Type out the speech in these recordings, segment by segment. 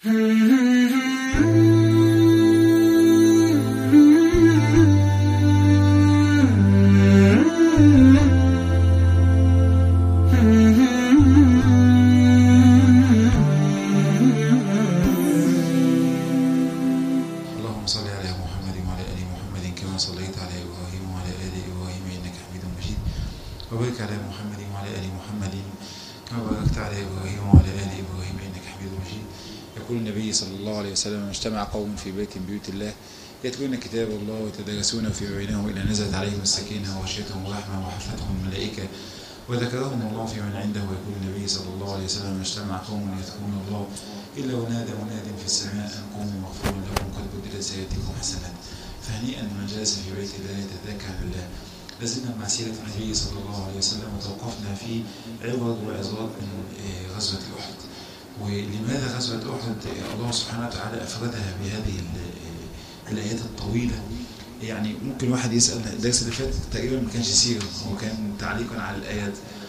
اللهم صل على محمد وعلى ال محمد كما صليت على ابراهيم وعلى ال ابراهيم انك حميد مجيد وبارك على محمد وعلى ال محمد كما باركت على ابراهيم وعلى ال ابراهيم انك حميد مجيد يقول النبي صلى الله عليه وسلم اجتمع قوم في بيت من بيوت الله يتلون كتاب الله ويتدارسونه في بينهم الا نزلت عليهم السكينه وغشيتهم الرحمه وحفتهم الملائكه وذكرهم الله في من عنده ويقول النبي صلى الله عليه وسلم اجتمع قوم يذكرون الله إلا ونادى مناد في السماء أن قوموا مغفور لكم قد بدلت سيئاتكم حسنات فهنيئا لمن جلس في بيت الله يتذكر الله لازلنا مع سيرة النبي صلى الله عليه وسلم وتوقفنا في عبر وعظات من آه، غزوة أحد ولماذا غزوة أحد آه، الله سبحانه وتعالى أفردها بهذه ال- آه، الآيات الطويلة يعني ممكن واحد يسأل الدرس اللي فات تقريبا ما كانش سيرة هو كان تعليقا على الآيات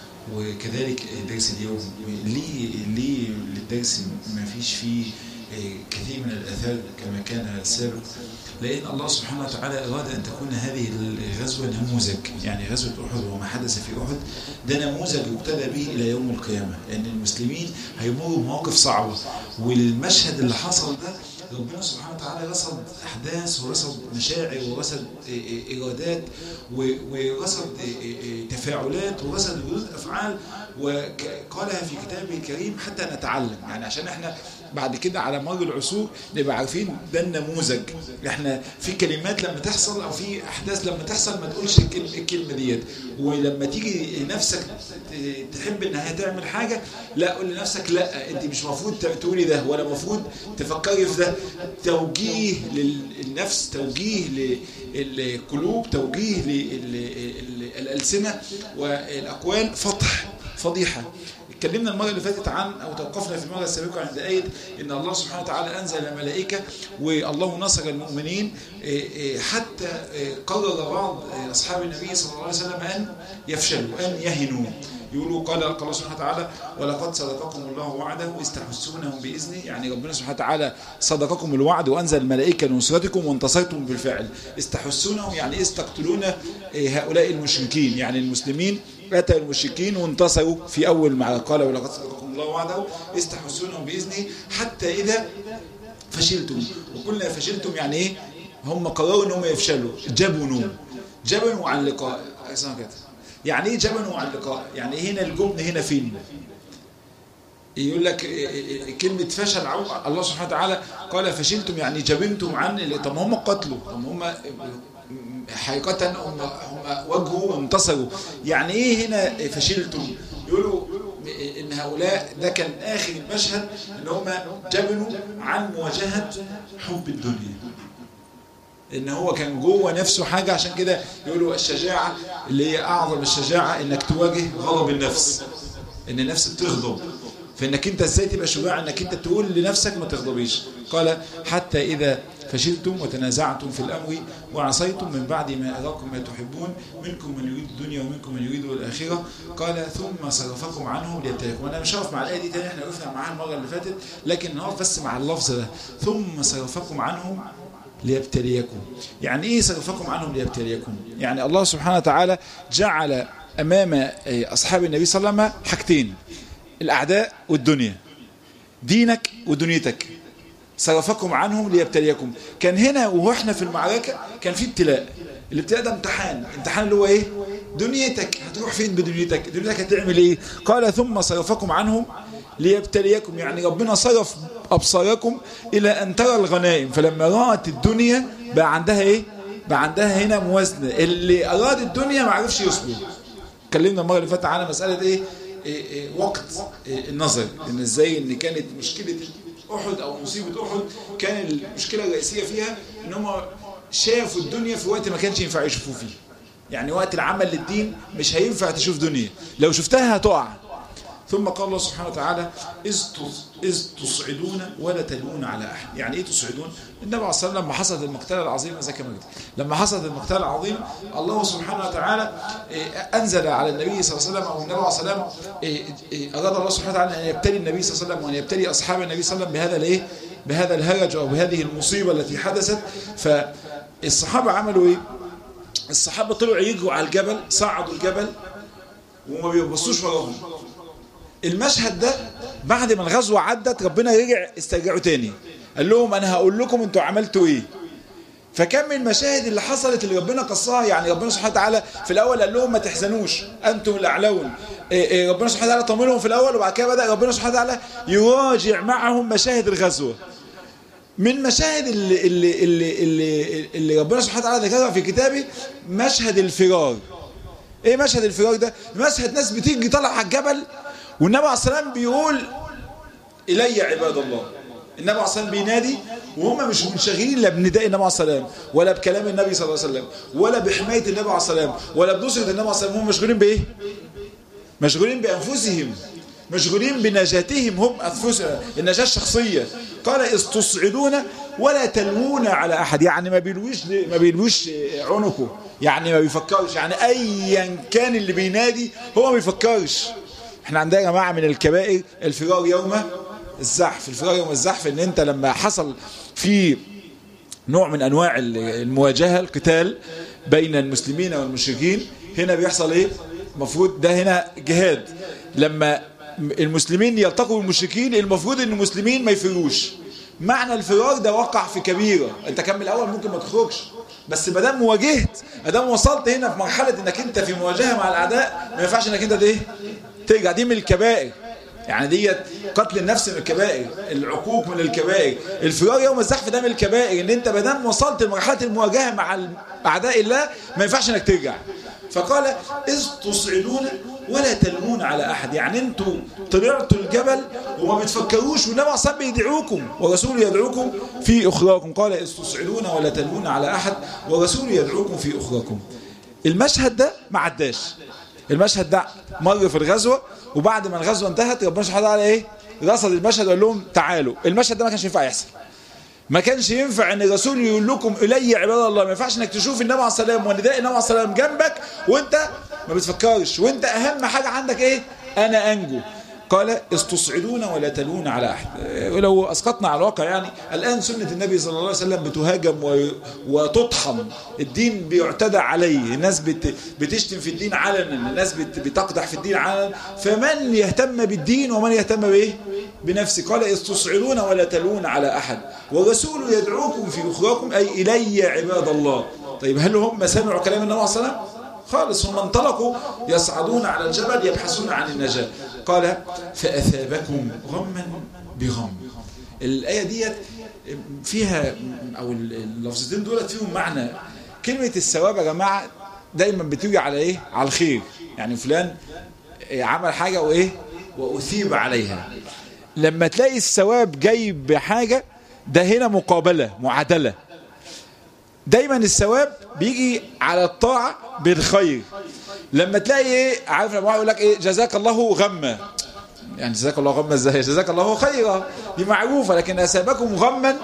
وكذلك درس اليوم ليه ليه للدرس ما فيش فيه آه، كثير من الآثار كما كان السابق لأن الله سبحانه وتعالى أراد أن تكون هذه الغزوة نموذج يعني غزوة أحد وما حدث في أحد ده نموذج يقتدى به إلى يوم القيامة لأن المسلمين هيمروا بمواقف صعبة والمشهد اللي حصل ده ربنا سبحانه وتعالى رصد أحداث ورصد مشاعر ورصد إيه إيه إرادات و- ورصد إيه إيه إيه تفاعلات ورصد ردود أفعال وقالها في كتابه الكريم حتى نتعلم يعني عشان احنا بعد كده على مر العصور نبقى عارفين ده النموذج احنا في كلمات لما تحصل او في احداث لما تحصل ما تقولش الكلمه, الكلمة ديت ولما تيجي نفسك ت- تحب انها تعمل حاجه لا قول لنفسك لا انت مش المفروض تقولي ده ولا المفروض تفكري في ده توجيه للنفس توجيه للقلوب توجيه للالسنه والاقوال فضح فضيحه اتكلمنا المره اللي فاتت عن او توقفنا في المره السابقه عند ايه ان الله سبحانه وتعالى انزل ملائكه والله نصر المؤمنين إيه إيه حتى إيه قرر بعض إيه اصحاب النبي صلى الله عليه وسلم ان يفشلوا ان يهنوا يقولوا قال قال الله سبحانه وتعالى ولقد صدقكم الله وعده إذ تحسونهم باذنه يعني ربنا سبحانه وتعالى صدقكم الوعد وانزل الملائكه لنصرتكم وانتصرتم بالفعل استحسونهم يعني إذ تقتلون إيه هؤلاء المشركين يعني المسلمين أتى المشركين وانتصروا في أول معركة قال ولقد صدقكم الله وعده إذ تحسونهم بإذنه حتى إذا فشلتم وقلنا فشلتم يعني إيه هم قرروا إنهم يفشلوا جبنوا جبنوا عن لقاء اسمها كده يعني إيه جبنوا عن لقاء يعني هنا الجبن هنا فين يقول لك إيه إيه إيه كلمة فشل عو- الله سبحانه وتعالى قال فشلتم يعني جبنتم عن اللي- طب ما هم قتلوا طب ما هم حقيقة هم هم واجهوا وانتصروا يعني ايه هنا فشلتم يقولوا ان هؤلاء ده كان اخر المشهد ان هم جبنوا عن مواجهة حب الدنيا ان هو كان جوه نفسه حاجة عشان كده يقولوا الشجاعة اللي هي اعظم الشجاعة انك تواجه غضب النفس ان النفس بتغضب فانك انت ازاي تبقى شجاع انك انت تقول لنفسك ما تغضبيش قال حتى اذا فشلتم وتنازعتم في الامر وعصيتم من بعد ما اراكم ما تحبون منكم من يريد الدنيا ومنكم من يريد الاخره قال ثم صرفكم عنهم ليبتليكم وانا مش هقف مع الايه دي تاني احنا وقفنا معاها المره اللي فاتت لكن هقف بس مع اللفظ ده ثم صرفكم عنهم ليبتليكم يعني ايه صرفكم عنهم ليبتليكم يعني الله سبحانه وتعالى جعل امام اصحاب النبي صلى الله عليه وسلم حاجتين الاعداء والدنيا دينك ودنيتك صرفكم عنهم ليبتليكم كان هنا وهو احنا في المعركه كان في ابتلاء الابتلاء ده امتحان امتحان اللي هو ايه دنيتك هتروح فين بدنيتك دنيتك هتعمل ايه قال ثم صرفكم عنهم ليبتليكم يعني ربنا صرف ابصاركم الى ان ترى الغنائم فلما رأت الدنيا بقى عندها ايه بقى عندها هنا موازنه اللي اراد الدنيا ما عرفش يصبر اتكلمنا المره اللي فاتت على مساله ايه, إيه, إيه وقت إيه النظر ان ازاي ان كانت مشكله احد او مصيبه احد كان المشكله الرئيسيه فيها ان هم شافوا الدنيا في وقت ما كانش ينفع يشوفوا فيه يعني وقت العمل للدين مش هينفع تشوف دنيا لو شفتها هتقع ثم قال الله سبحانه وتعالى إذ إذ تصعدون ولا تلون على أحد يعني إيه تصعدون النبي عليه الصلاة والسلام لما حصلت المقتلة العظيمة زي كما قلت لما حصلت المقتلة العظيمة الله سبحانه وتعالى أنزل على النبي صلى الله عليه وسلم أو النبي عليه الصلاة والسلام أراد الله سبحانه وتعالى أن يبتلي النبي صلى الله عليه وسلم وأن يبتلي أصحاب النبي صلى الله عليه وسلم بهذا الإيه بهذا الهرج أو بهذه المصيبة التي حدثت فالصحابة عملوا إيه الصحابة طلعوا يجروا على الجبل صعدوا الجبل وما بيبصوش وراهم المشهد ده بعد ما الغزوة عدت ربنا رجع استرجعوا تاني قال لهم أنا هقول لكم أنتوا عملتوا إيه فكم من المشاهد اللي حصلت اللي ربنا قصها يعني ربنا سبحانه وتعالى في الأول قال لهم ما تحزنوش أنتم الأعلون إيه إيه ربنا سبحانه وتعالى طمنهم في الأول وبعد كده بدأ ربنا سبحانه وتعالى يراجع معهم مشاهد الغزوة من مشاهد اللي, اللي, اللي, اللي, اللي ربنا سبحانه وتعالى ذكرها في كتابه مشهد الفرار ايه مشهد الفرار ده مشهد ناس بتيجي طالع على الجبل والنبي عليه الصلاه والسلام بيقول الي عباد الله النبي عليه الصلاه والسلام بينادي وهم مش منشغلين لا بنداء النبي عليه الصلاه والسلام ولا بكلام النبي صلى الله عليه وسلم ولا بحمايه النبي عليه الصلاه والسلام ولا بنصره النبي عليه الصلاه والسلام هم مشغولين بايه مشغولين بانفسهم مشغولين بنجاتهم هم أنفسهم النجاة الشخصية قال استصعدون ولا تلوون على أحد يعني ما بيلويش ما بيلويش عنقه يعني ما بيفكرش يعني أيا كان اللي بينادي هو ما بيفكرش احنا عندنا يا جماعة من الكبائر الفرار يوم الزحف الفرار يوم الزحف ان انت لما حصل في نوع من انواع المواجهة القتال بين المسلمين والمشركين هنا بيحصل ايه المفروض ده هنا جهاد لما المسلمين يلتقوا بالمشركين المفروض ان المسلمين ما يفروش معنى الفرار ده وقع في كبيرة انت كان من الاول ممكن ما تخرجش بس ما دام واجهت ما دام وصلت هنا في مرحلة انك انت في مواجهة مع الاعداء ما ينفعش انك انت ايه ترجع دي من الكبائر يعني ديت قتل النفس من الكبائر العقوق من الكبائر الفرار يوم الزحف ده من الكبائر ان انت ما دام وصلت لمرحله المواجهه مع اعداء الله ما ينفعش انك ترجع فقال اذ تصعدون ولا تلمون على احد يعني انتوا طلعتوا الجبل وما بتفكروش والنبي عليه الصلاه يدعوكم ورسوله يدعوكم في اخراكم قال اذ تصعدون ولا تلمون على احد ورسوله يدعوكم في اخراكم المشهد ده ما عداش المشهد ده مر في الغزوه وبعد ما الغزوه انتهت ربنا سبحانه وتعالى ايه رصد المشهد وقال لهم تعالوا المشهد ده ما كانش ينفع يحصل ما كانش ينفع ان الرسول يقول لكم الي عباد الله ما ينفعش انك تشوف النبي عليه السلام ونداء النبي عليه السلام جنبك وانت ما بتفكرش وانت اهم حاجه عندك ايه انا انجو قال استصعدون ولا تلون على احد ولو اسقطنا على الواقع يعني الان سنه النبي صلى الله عليه وسلم بتهاجم وتطحن الدين بيعتدى عليه الناس بت بتشتم في الدين علنا الناس بت بتقدح في الدين علنا فمن يهتم بالدين ومن يهتم بايه بنفسه قال استصعدون ولا تلون على احد ورسول يدعوكم في اخراكم اي الي عباد الله طيب هل هم سمعوا كلام النبي صلى الله عليه وسلم خالص هم انطلقوا يصعدون على الجبل يبحثون عن النجاة قال فأثابكم غما بغم الآية ديت فيها أو اللفظتين دولت فيهم معنى كلمة الثواب يا جماعة دايما بتيجي على إيه على الخير يعني فلان عمل حاجة وإيه وأثيب عليها لما تلاقي الثواب جاي بحاجة ده هنا مقابلة معادلة دايما الثواب بيجي على الطاعة بالخير لما تلاقي ايه عارف لما يقول لك ايه جزاك الله غما يعني جزاك الله غما ازاي جزاك الله خيرا دي معروفة لكن أسابكم غما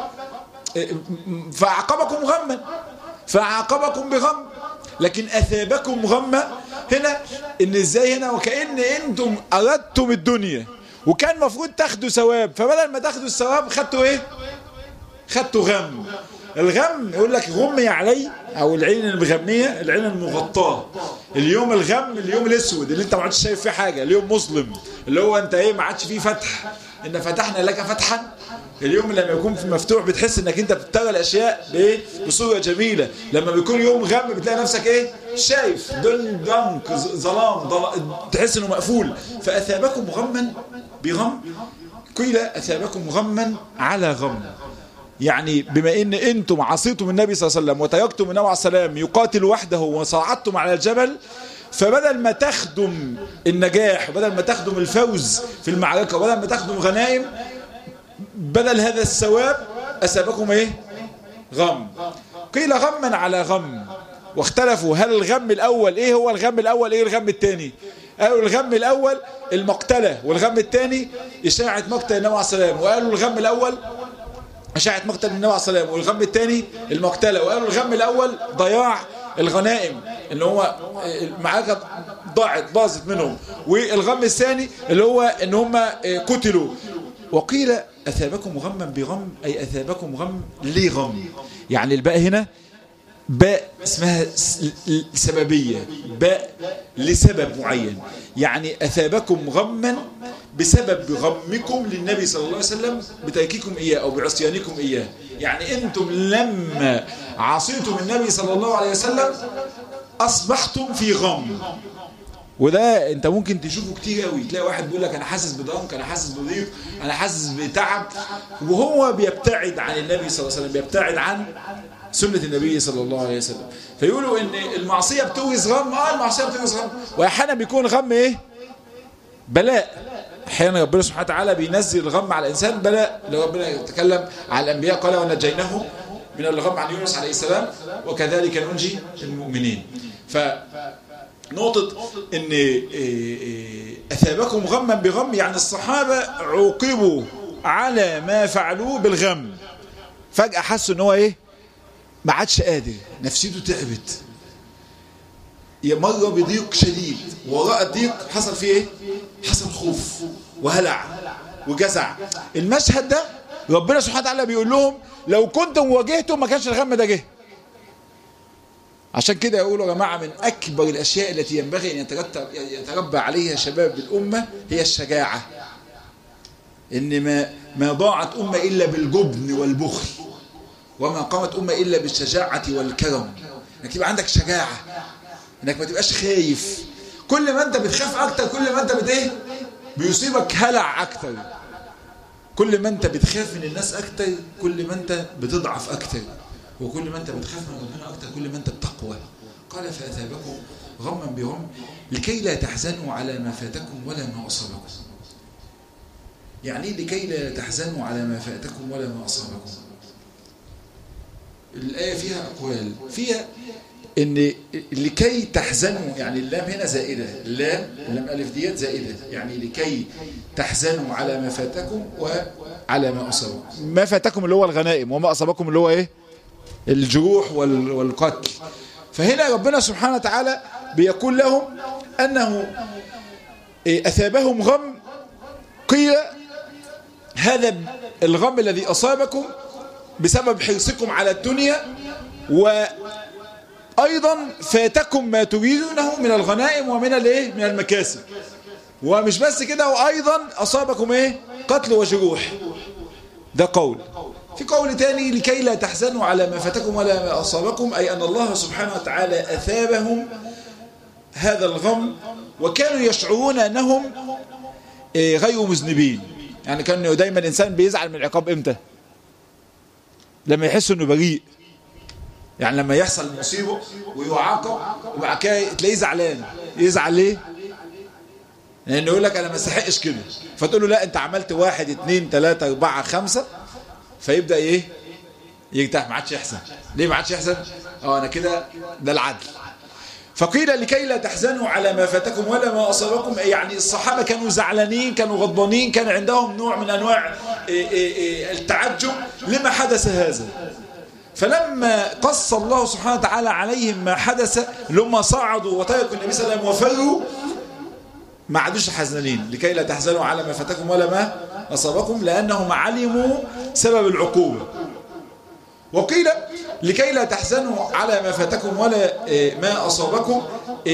فأعقبكم غما فأعقبكم بغم لكن أثابكم غما هنا ان ازاي هنا وكأن انتم أردتم الدنيا وكان المفروض تاخدوا ثواب فبدل ما تاخدوا الثواب خدتوا ايه خدتوا غم الغم يقول لك غمي علي او العين المغمية العين المغطاة اليوم الغم اليوم الاسود اللي انت ما عادش شايف فيه حاجة اليوم مظلم اللي هو انت ايه ما عادش فيه فتح ان فتحنا لك فتحا اليوم لما يكون في مفتوح بتحس انك انت بتتغى الاشياء بايه بصورة جميلة لما بيكون يوم غم بتلاقي نفسك ايه شايف دن ضنك ظلام تحس انه مقفول فاثابكم غما بغم قيل اثابكم غما على غم يعني بما ان انتم عصيتم النبي صلى الله عليه وسلم وتركتم النبي عليه السلام يقاتل وحده وصعدتم على الجبل فبدل ما تخدم النجاح وبدل ما تخدم الفوز في المعركة وبدل ما تخدم غنائم بدل هذا الثواب أسابكم ايه غم قيل غما على غم واختلفوا هل الغم الأول ايه هو الغم الأول ايه الغم الثاني قالوا الغم الأول المقتلة والغم الثاني إشاعة مقتل النبي عليه السلام وقالوا الغم الأول أشاعة مقتل النبي عليه السلام والغم الثاني المقتلة وقالوا الغم الأول ضياع الغنائم اللي هو المعركة ضاعت باظت منهم والغم الثاني اللي هو ان هم قتلوا وقيل أثابكم غما بغم أي أثابكم غم لغم يعني الباء هنا باء اسمها سببية باء لسبب معين يعني أثابكم غما بسبب غمكم للنبي صلى الله عليه وسلم بترككم إياه أو بعصيانكم إياه يعني أنتم لما عصيتم النبي صلى الله عليه وسلم أصبحتم في غم وده انت ممكن تشوفه كتير قوي تلاقي واحد بيقول لك انا حاسس بضنك انا حاسس بضيق انا حاسس بتعب وهو بيبتعد عن النبي صلى الله عليه وسلم بيبتعد عن سنة النبي صلى الله عليه وسلم فيقولوا ان المعصية بتورث غم اه المعصية بتورث غم واحيانا بيكون غم ايه بلاء احيانا ربنا سبحانه وتعالى بينزل الغم على الانسان بلاء لو ربنا يتكلم على الانبياء قال ونجيناه من الغم عن يونس عليه السلام وكذلك ننجي المؤمنين ف نقطة ان اثابكم غما بغم يعني الصحابة عوقبوا على ما فعلوه بالغم فجأة حسوا ان هو ايه ما عادش قادر نفسيته تعبت مر بضيق شديد وراء الضيق حصل فيه ايه حصل خوف وهلع وجزع المشهد ده ربنا سبحانه وتعالى بيقول لهم لو كنتم واجهتم ما كانش الغم ده جه عشان كده يقولوا يا جماعة من أكبر الأشياء التي ينبغي أن يتربى عليها شباب الأمة هي الشجاعة إن ما, ما ضاعت أمة إلا بالجبن والبخل وما قامت أمة إلا بالشجاعة والكرم إنك يبقى عندك شجاعة إنك ما تبقاش خايف كل ما أنت بتخاف أكتر كل ما أنت بت إيه بيصيبك هلع أكتر كل ما أنت بتخاف من الناس أكتر كل ما أنت بتضعف أكتر وكل ما أنت بتخاف من ربنا أكتر كل ما أنت بتقوى قال فأثابكم غما بغم لكي لا تحزنوا على ما فاتكم ولا ما أصابكم يعني لكي لا تحزنوا على ما فاتكم ولا ما أصابكم الآية فيها أقوال فيها ان لكي تحزنوا يعني اللام هنا زائدة اللام اللام ألف ديت زائدة يعني لكي تحزنوا على ما فاتكم وعلى ما أصابكم ما فاتكم اللي هو الغنائم وما أصابكم اللي هو إيه الجروح والقتل فهنا ربنا سبحانه وتعالى بيقول لهم أنه أثابهم غم قيل هذا الغم الذي أصابكم بسبب حرصكم على الدنيا وأيضا فاتكم ما تريدونه من الغنائم ومن الايه من المكاسب ومش بس كده وأيضا أصابكم إيه قتل وجروح ده قول في قول تاني لكي لا تحزنوا على ما فاتكم ولا ما أصابكم أي أن الله سبحانه وتعالى أثابهم هذا الغم وكانوا يشعرون أنهم غير مذنبين يعني كان دايما الإنسان بيزعل من العقاب إمتى لما يحس أنه بريء يعني لما يحصل مصيبة ويعاقب وبعد كده تلاقيه زعلان يزعل ليه لأنه يقول لك أنا ما استحقش كده فتقول له لا أنت عملت واحد اتنين تلاتة أربعة خمسة فيبدأ ايه يرتاح ما عادش يحزن ليه ما عادش يحزن اه انا كده ده العدل فقيل لكي لا تحزنوا على ما فاتكم ولا ما أصابكم يعني الصحابة كانوا زعلانين كانوا غضبانين كان عندهم نوع من أنواع التعجب لما حدث هذا فلما قص الله سبحانه وتعالى عليهم ما حدث لما صعدوا وتركوا النبي صلى الله عليه وسلم وفروا ما عادوش حزنانين لكي لا تحزنوا على ما فاتكم ولا ما أصابكم لأنهم علموا سبب العقوبة وقيل لكي لا تحزنوا على ما فاتكم ولا ما أصابكم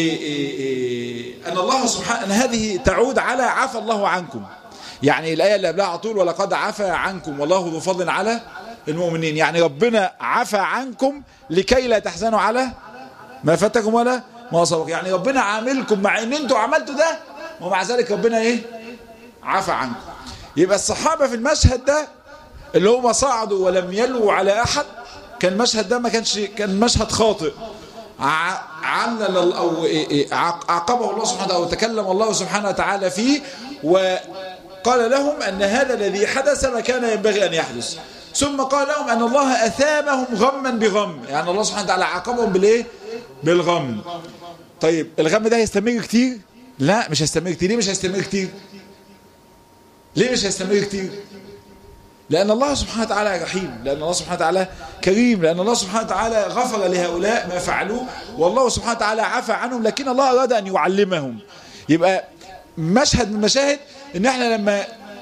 أن الله سبحانه أن هذه تعود على عفى الله عنكم يعني الآية اللي قبلها على طول ولقد عفى عنكم والله ذو فضل على المؤمنين يعني ربنا عفى عنكم لكي لا تحزنوا على ما فاتكم ولا ما أصابكم يعني ربنا عاملكم مع ان انتوا عملتوا ده ومع ذلك ربنا ايه عفى عنكم يبقى الصحابة في المشهد ده اللي هم صعدوا ولم يلوا على أحد كان المشهد ده ما كانش كان مشهد خاطئ علل أو عاقبه الله سبحانه وتعالى وتكلم الله سبحانه وتعالى فيه وقال لهم أن هذا الذي حدث ما كان ينبغي أن يحدث ثم قال لهم أن الله أثابهم غما بغم يعني الله سبحانه وتعالى عاقبهم بالإيه بالغم طيب الغم ده هيستمر كتير لا مش هيستمر كتير ليه مش هيستمر كتير ليه مش هيستمر كتير لأن الله سبحانه وتعالى رحيم لأن الله سبحانه وتعالى كريم لأن الله سبحانه وتعالى غفر لهؤلاء ما فعلوه والله سبحانه وتعالى عفى عنهم لكن الله أراد أن يعلمهم يبقى مشهد من المشاهد ان احنا لما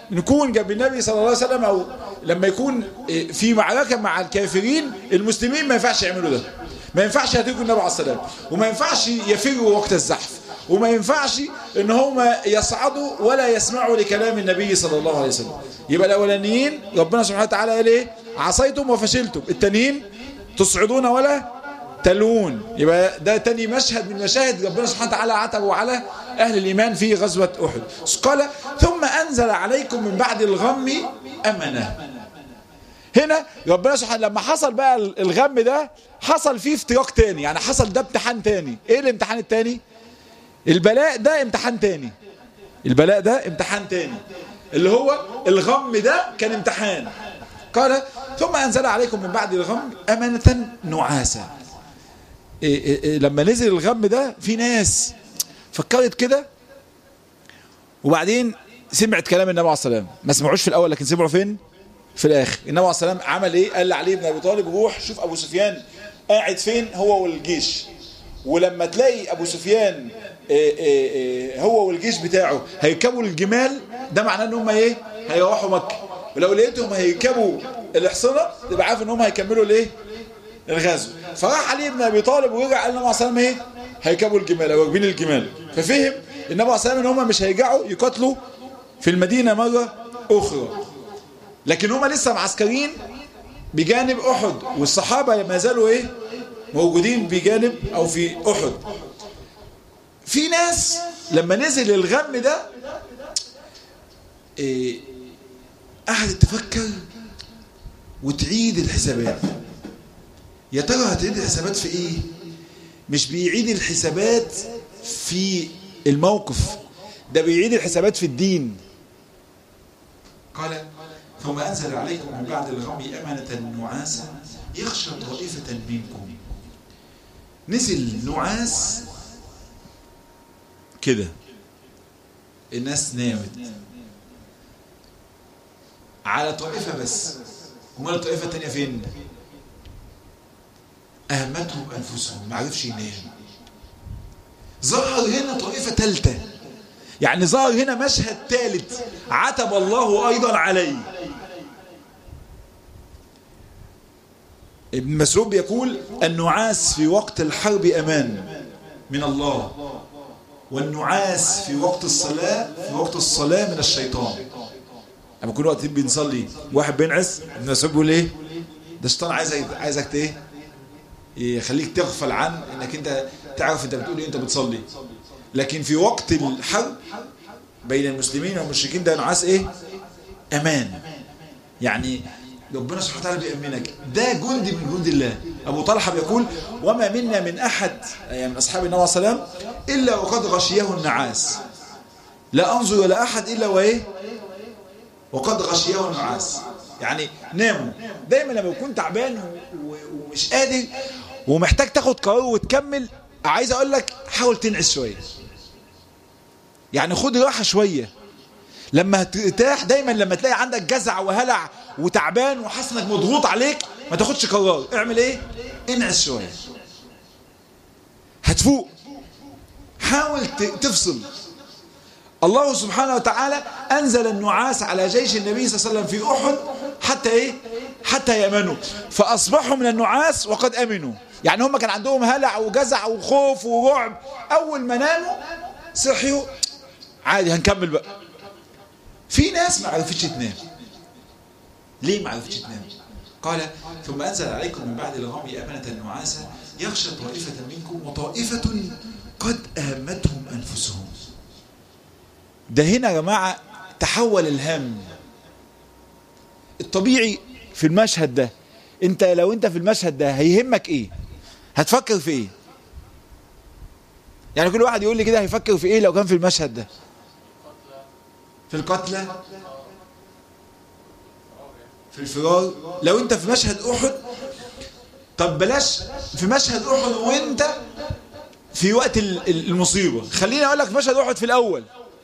نكون جنب النبي صلى الله عليه وسلم او لما يكون في معركه مع الكافرين المسلمين ما ينفعش يعملوا ده ما ينفعش يهديكوا النبي عليه السلام وما ينفعش يفروا وقت الزحف وما ينفعش ان هم يصعدوا ولا يسمعوا لكلام النبي صلى الله عليه وسلم يبقى الاولانيين ربنا سبحانه وتعالى قال ايه عصيتم وفشلتم التانيين تصعدون ولا تلون يبقى ده تاني مشهد من مشاهد ربنا سبحانه وتعالى عتبوا على أهل الإيمان في غزوة أحد قال ثم أنزل عليكم من بعد الغم أمنة هنا ربنا سبحانه لما حصل بقى الغم ده حصل فيه افتراق تاني يعني حصل ده امتحان تاني ايه الامتحان التاني البلاء ده امتحان تاني البلاء ده امتحان تاني اللي هو الغم ده كان امتحان قال ثم أنزل عليكم من بعد الغم أمنة نعاسا إيه إيه إيه لما نزل الغم ده في ناس فكرت كده وبعدين سمعت كلام النبي عليه السلام ما سمعوش في الاول لكن سمعوا فين في الاخر النبي عليه السلام عمل ايه قال لعلي بن ابي طالب روح شوف ابو سفيان قاعد فين هو والجيش ولما تلاقي ابو سفيان إيه إيه إيه هو والجيش بتاعه هيركبوا الجمال ده معناه ان هم ايه هيروحوا مكه ولو لقيتهم هيركبوا الحصنه تبقى عارف ان هم هيكملوا الايه الغزو فراح علي بن ابي طالب ورجع قال النبي عليه السلام ايه هيركبوا الجمال او راكبين الجمال ففهم النبي عليه السلام ان هم مش هيرجعوا يقاتلوا في المدينه مره اخرى لكن هم لسه معسكرين بجانب احد والصحابه ما زالوا ايه موجودين بجانب او في احد في ناس لما نزل الغم ده إيه قعدت تفكر وتعيد الحسابات يا ترى هتعيد الحسابات في ايه مش بيعيد الحسابات في الموقف ده بيعيد الحسابات في الدين قال ثم أنزل عليكم من بعد الغم أمنة نعاسا يخشى طائفة منكم نزل نعاس كده الناس نامت على طائفة بس امال الطائفة التانية فين أهمتهم أنفسهم ما عرفش ينام ظهر هنا طائفة ثالثة يعني ظهر هنا مشهد ثالث عتب الله أيضا عليه ابن مسعود يقول النعاس في وقت الحرب أمان من الله والنعاس في وقت الصلاة في وقت الصلاة من الشيطان لما كل وقت بنصلي واحد بينعس ابن مسعود بيقول ايه ده الشيطان عايزك عايزك ايه يخليك تغفل عن انك انت تعرف انت بتقول ايه انت بتصلي لكن في وقت الحرب بين المسلمين والمشركين ده نعاس ايه امان يعني ربنا سبحانه وتعالى بيأمنك ده جندي من جند الله ابو طلحه بيقول وما منا من احد يعني من اصحاب النبي صلى الله عليه وسلم الا وقد غشيه النعاس لا انظر الى احد الا وايه وقد غشيه النعاس يعني ناموا دايما لما يكون تعبان ومش قادر ومحتاج تاخد قرار وتكمل عايز اقول لك حاول تنعس شويه يعني خد راحه شويه لما ترتاح دايما لما تلاقي عندك جزع وهلع وتعبان وحاسس انك مضغوط عليك ما تاخدش قرار اعمل ايه انعس شويه هتفوق حاول تفصل الله سبحانه وتعالى أنزل النعاس على جيش النبي صلى الله عليه وسلم في أحد حتى إيه حتى يأمنوا فأصبحوا من النعاس وقد أمنوا يعني هم كان عندهم هلع وجزع وخوف ورعب أول ما ناموا صحيوا عادي هنكمل بقى في ناس ما عرفتش تنام ليه ما عرفتش تنام قال ثم أنزل عليكم من بعد الغم أمنة نعاسا يخشى طائفة منكم وطائفة قد أهمتهم أنفسهم ده هنا يا جماعة تحول الهم الطبيعي في المشهد ده انت لو انت في المشهد ده هيهمك ايه هتفكر في ايه يعني كل واحد يقول لي كده هيفكر في ايه لو كان في المشهد ده في القتلى في الفرار لو انت في مشهد احد طب بلاش في مشهد احد وانت في وقت المصيبة خليني اقول لك في مشهد احد في الاول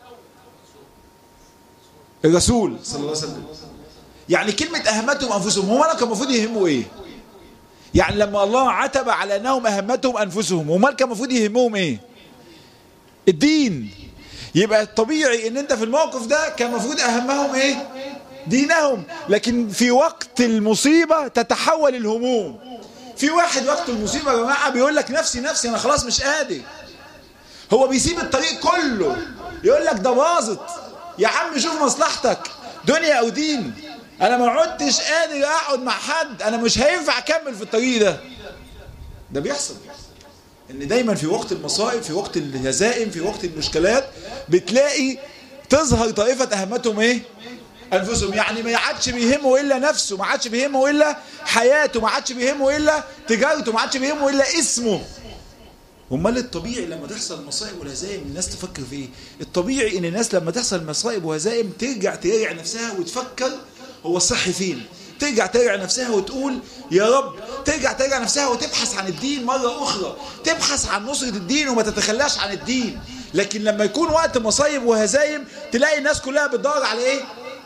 الرسول صلى الله عليه وسلم يعني كلمة أهمتهم أنفسهم هم كان المفروض يهموا إيه يعني لما الله عتب على أنهم أهمتهم أنفسهم هم كان المفروض يهمهم إيه الدين يبقى الطبيعي ان انت في الموقف ده كان المفروض اهمهم ايه دينهم لكن في وقت المصيبة تتحول الهموم في واحد وقت المصيبة يا جماعة بيقول لك نفسي نفسي انا خلاص مش قادر هو بيسيب الطريق كله يقول لك ده باظت يا عم شوف مصلحتك دنيا او دين انا ما عدتش قادر اقعد مع حد انا مش هينفع اكمل في الطريق ده ده بيحصل ان دايما في وقت المصائب في وقت الهزائم في وقت المشكلات بتلاقي تظهر طائفة اهمتهم ايه انفسهم يعني ما عادش بيهمه الا نفسه ما عادش بيهمه الا حياته ما عادش بيهمه الا تجارته ما عادش بيهمه الا اسمه امال الطبيعي لما تحصل مصائب والهزائم الناس تفكر في ايه الطبيعي ان الناس لما تحصل مصائب وهزائم ترجع تراجع نفسها وتفكر هو الصح فين ترجع تراجع نفسها وتقول يا رب ترجع تراجع نفسها وتبحث عن الدين مرة أخرى تبحث عن نصرة الدين وما تتخلاش عن الدين لكن لما يكون وقت مصايب وهزايم تلاقي الناس كلها بتدور على ايه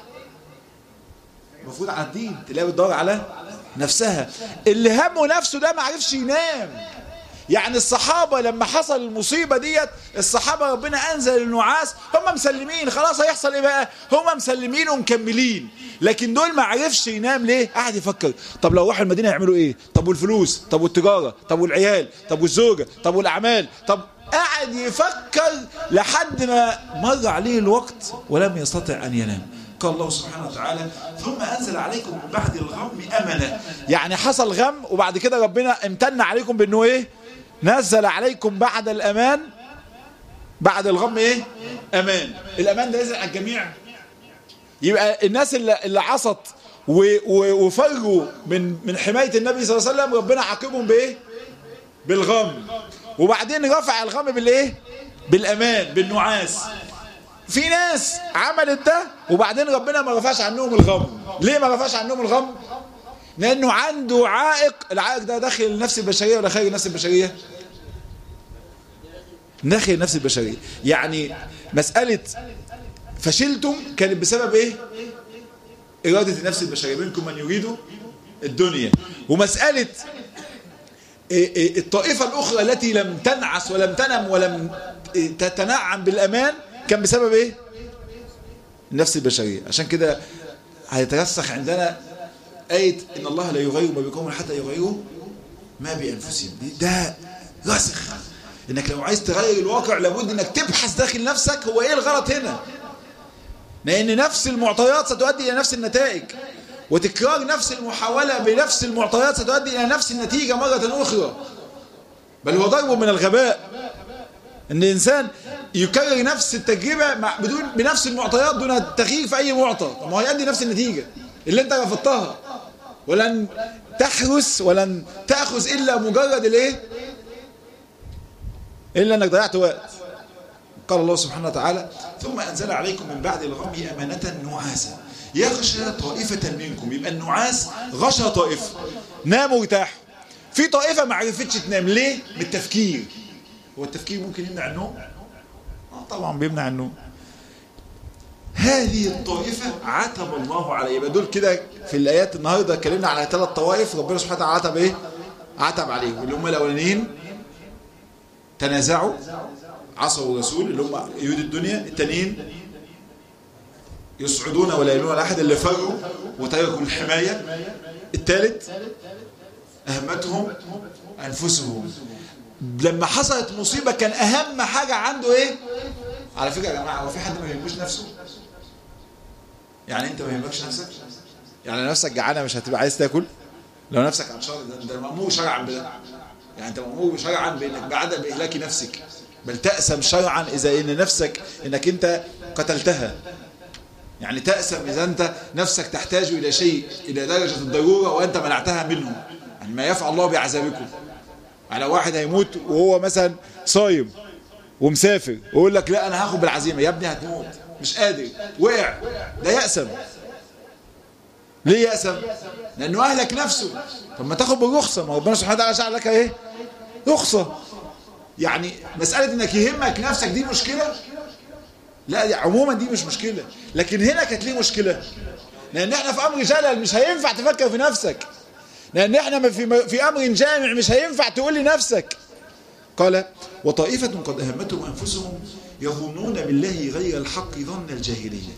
المفروض على الدين تلاقي بتدور على نفسها اللي همه نفسه ده ما عرفش ينام يعني الصحابة لما حصل المصيبة ديت الصحابة ربنا أنزل النعاس هم مسلمين خلاص هيحصل إيه بقى هم مسلمين ومكملين لكن دول ما عرفش ينام ليه قاعد يفكر طب لو راحوا المدينة يعملوا إيه طب والفلوس طب والتجارة طب والعيال طب والزوجة طب والأعمال طب قاعد يفكر لحد ما مر عليه الوقت ولم يستطع أن ينام قال الله سبحانه وتعالى ثم أنزل عليكم من بعد الغم أمنا يعني حصل غم وبعد كده ربنا امتن عليكم بأنه إيه نزل عليكم بعد الأمان بعد الغم إيه أمان الأمان ده نزل على الجميع يبقى الناس اللي, اللي عصت وفروا من من حماية النبي صلى الله عليه وسلم ربنا عاقبهم بإيه بالغم وبعدين رفع الغم بالإيه بالأمان بالنعاس في ناس عملت ده وبعدين ربنا ما رفعش عنهم الغم ليه ما رفعش عنهم الغم لانه عنده عائق العائق ده داخل النفس البشريه ولا خارج النفس البشريه داخل النفس البشريه يعني مساله فشلتم كانت بسبب ايه اراده النفس البشريه منكم من يريد الدنيا ومساله الطائفه الاخرى التي لم تنعس ولم تنم ولم تتنعم بالامان كان بسبب ايه النفس البشرية عشان كده هيترسخ عندنا آية إن الله لا يغير ما بقوم حتى يغيروا ما بأنفسهم ده راسخ إنك لو عايز تغير الواقع لابد إنك تبحث داخل نفسك هو إيه الغلط هنا لأن نفس المعطيات ستؤدي إلى نفس النتائج وتكرار نفس المحاولة بنفس المعطيات ستؤدي إلى نفس النتيجة مرة أخرى بل هو ضرب من الغباء ان الانسان يكرر نفس التجربة مع بدون بنفس المعطيات دون تغيير في اي معطى طب ما هو يؤدي نفس النتيجة اللي انت رفضتها ولن تحرس ولن تأخذ الا مجرد الايه الا انك ضيعت وقت قال الله سبحانه وتعالى ثم انزل عليكم من بعد الغم امانة نعاسا يغشى طائفة منكم يبقى النعاس غشى طائفة ناموا وارتاحوا في طائفة ما عرفتش تنام ليه بالتفكير هو التفكير ممكن يمنع النوم آه طبعا بيمنع النوم هذه الطائفة عتب الله عليه يبقى دول كده في الآيات النهاردة اتكلمنا على ثلاث طوائف ربنا سبحانه وتعالى عتب ايه عتب عليهم اللي هم الأولانيين تنازعوا عصوا الرسول اللي هم يهود الدنيا التانيين يصعدون ولا يلون على أحد اللي فروا وتركوا الحماية الثالث أهمتهم أنفسهم لما حصلت مصيبة كان أهم حاجة عنده إيه على فكرة يا جماعة هو في حد ما يهموش نفسه يعني أنت ما يهمكش نفسك يعني نفسك جعانة مش هتبقى عايز تاكل لو نفسك عطشان ده, ده مأمور شرعا بده يعني أنت مأمور شرعا بأنك بعدم بإهلاك نفسك بل تأسم شرعا إذا إن نفسك إنك أنت قتلتها يعني تأسم إذا أنت نفسك تحتاج إلى شيء إلى درجة الضرورة وأنت منعتها منه يعني ما يفعل الله بعذابكم على واحد هيموت وهو مثلا صايم ومسافر ويقول لك لا انا هاخد بالعزيمه يا ابني هتموت مش قادر وقع ده يأسم ليه يأسم لانه اهلك نفسه طب ما تاخد بالرخصه ما ربنا سبحانه وتعالى شرع لك ايه رخصه يعني مساله انك يهمك نفسك دي مشكله لا دي عموما دي مش مشكله لكن هنا كانت ليه مشكله لان احنا في امر جلل مش هينفع تفكر في نفسك لأن احنا في في أمر جامع مش هينفع تقول لنفسك قال وطائفة قد أهمتهم أنفسهم يظنون بالله غير الحق ظن الجاهلية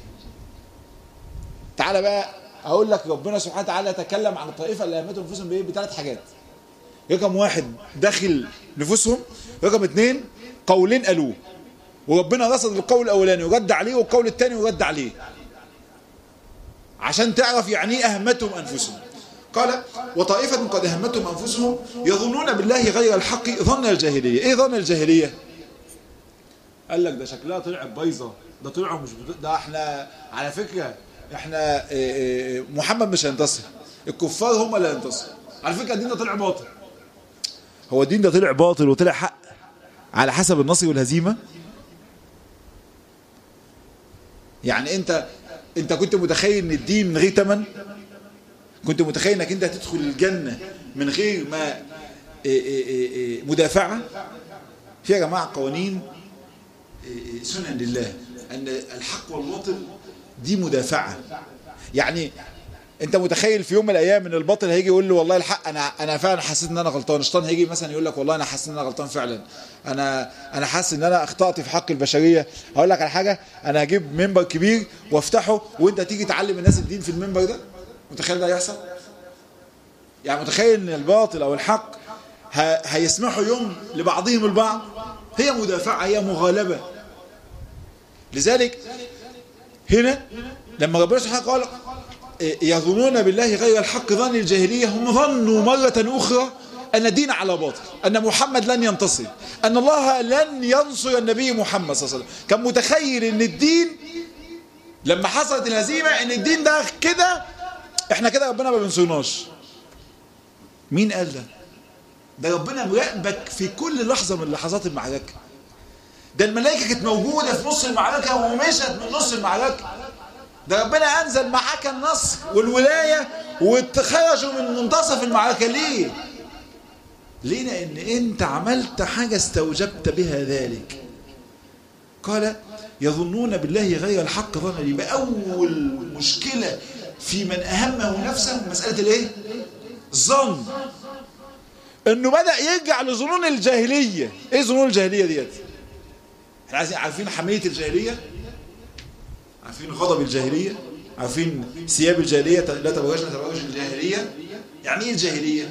تعالى بقى اقول لك ربنا سبحانه وتعالى تكلم عن الطائفة اللي همتهم انفسهم بايه بثلاث حاجات رقم واحد داخل نفوسهم رقم اثنين قولين قالوه وربنا رصد القول الاولاني ورد عليه والقول الثاني ورد عليه عشان تعرف يعني ايه اهمتهم انفسهم قال وطائفة قد اهمتهم انفسهم يظنون بالله غير الحق ظن الجاهلية ايه ظن الجاهلية قال لك ده شكلها طلعت بايظه ده طلعوا مش بت... ده احنا على فكره احنا إيه إيه محمد مش هينتصر الكفار هم اللي هينتصروا على فكره الدين ده طلع باطل هو الدين ده طلع باطل وطلع حق على حسب النصر والهزيمه يعني انت انت كنت متخيل ان الدين من غير ثمن كنت متخيل انك انت هتدخل الجنه من غير ما إيه إيه إيه مدافعه في يا جماعه قوانين سنن لله ان الحق والباطل دي مدافعه يعني انت متخيل في يوم من الايام ان الباطل هيجي يقول له والله الحق انا انا فعلا حسيت ان انا غلطان الشيطان هيجي مثلا يقول لك والله انا حاسس ان انا غلطان فعلا انا انا حاسس ان انا اخطات في حق البشريه هقول لك على حاجه انا هجيب منبر كبير وافتحه وانت تيجي تعلم الناس الدين في المنبر ده متخيل ده يحصل يعني متخيل ان الباطل او الحق هيسمحوا يوم لبعضهم البعض هي مدافعه هي مغالبه لذلك هنا لما ربنا سبحانه قال يظنون بالله غير الحق ظن الجاهلية هم ظنوا مرة أخرى أن الدين على باطل أن محمد لن ينتصر أن الله لن ينصر النبي محمد صلى الله عليه وسلم كان متخيل أن الدين لما حصلت الهزيمة أن الدين ده كده احنا كده ربنا ما بنصرناش مين قال ده ده ربنا مراقبك في كل لحظة من لحظات المعركة ده الملائكة كانت موجودة في نص المعركة ومشت من نص المعركة ده ربنا أنزل معاك النصر والولاية وخرجوا من منتصف المعركة ليه؟ ليه لأن أنت عملت حاجة استوجبت بها ذلك قال يظنون بالله غير الحق ظنا يبقى أول مشكلة في من أهمه نفسه مسألة الإيه؟ الظن انه بدأ يرجع لظنون الجاهلية ايه ظنون الجاهلية ديت احنا عايزين عارفين حمية الجاهلية عارفين غضب الجاهلية عارفين ثياب الجاهلية لا تبرجنا تبرج الجاهلية يعني ايه الجاهلية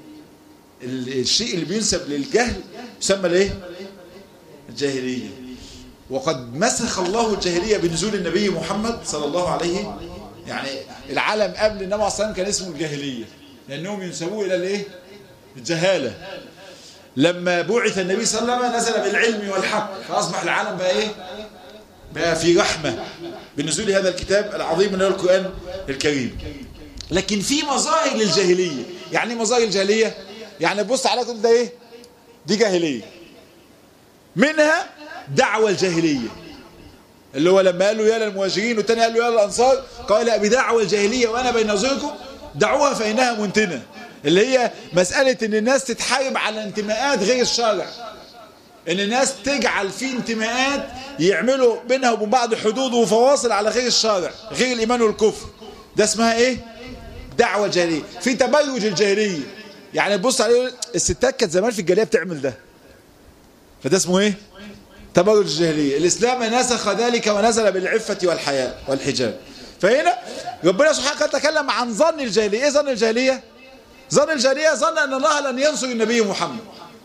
الشيء اللي بينسب للجهل يسمى الايه الجاهلية وقد مسخ الله الجاهلية بنزول النبي محمد صلى الله عليه يعني العالم قبل النبي عليه الصلاة كان اسمه الجاهلية لأنهم ينسبوه إلى الايه الجهالة لما بعث النبي صلى الله عليه وسلم نزل بالعلم والحق فأصبح العالم بقى إيه بقى في رحمة بنزول هذا الكتاب العظيم من القرآن الكريم لكن في مظاهر للجاهلية يعني ايه مظاهر الجاهلية يعني بص على كل ده ايه دي جاهلية منها دعوة الجاهلية اللي هو لما قال له يا للمهاجرين والتاني قال له يا للأنصار قال بدعوة الجاهلية وأنا بين نظركم دعوها فإنها منتنة اللي هي مسألة ان الناس تتحارب على انتماءات غير الشرع ان الناس تجعل في انتماءات يعملوا بينها وبين بعض حدود وفواصل على غير الشرع غير الايمان والكفر ده اسمها ايه دعوة جاهلية في تبرج الجاهلية يعني تبص عليه الستات كانت زمان في الجاهلية بتعمل ده فده اسمه ايه تبرج الجاهلية الاسلام نسخ ذلك ونزل بالعفة والحياء والحجاب فهنا ربنا سبحانه وتعالى تكلم عن ظن الجاهلية ايه ظن الجاهلية ظن الجاهلية ظن أن الله لن ينصر النبي محمد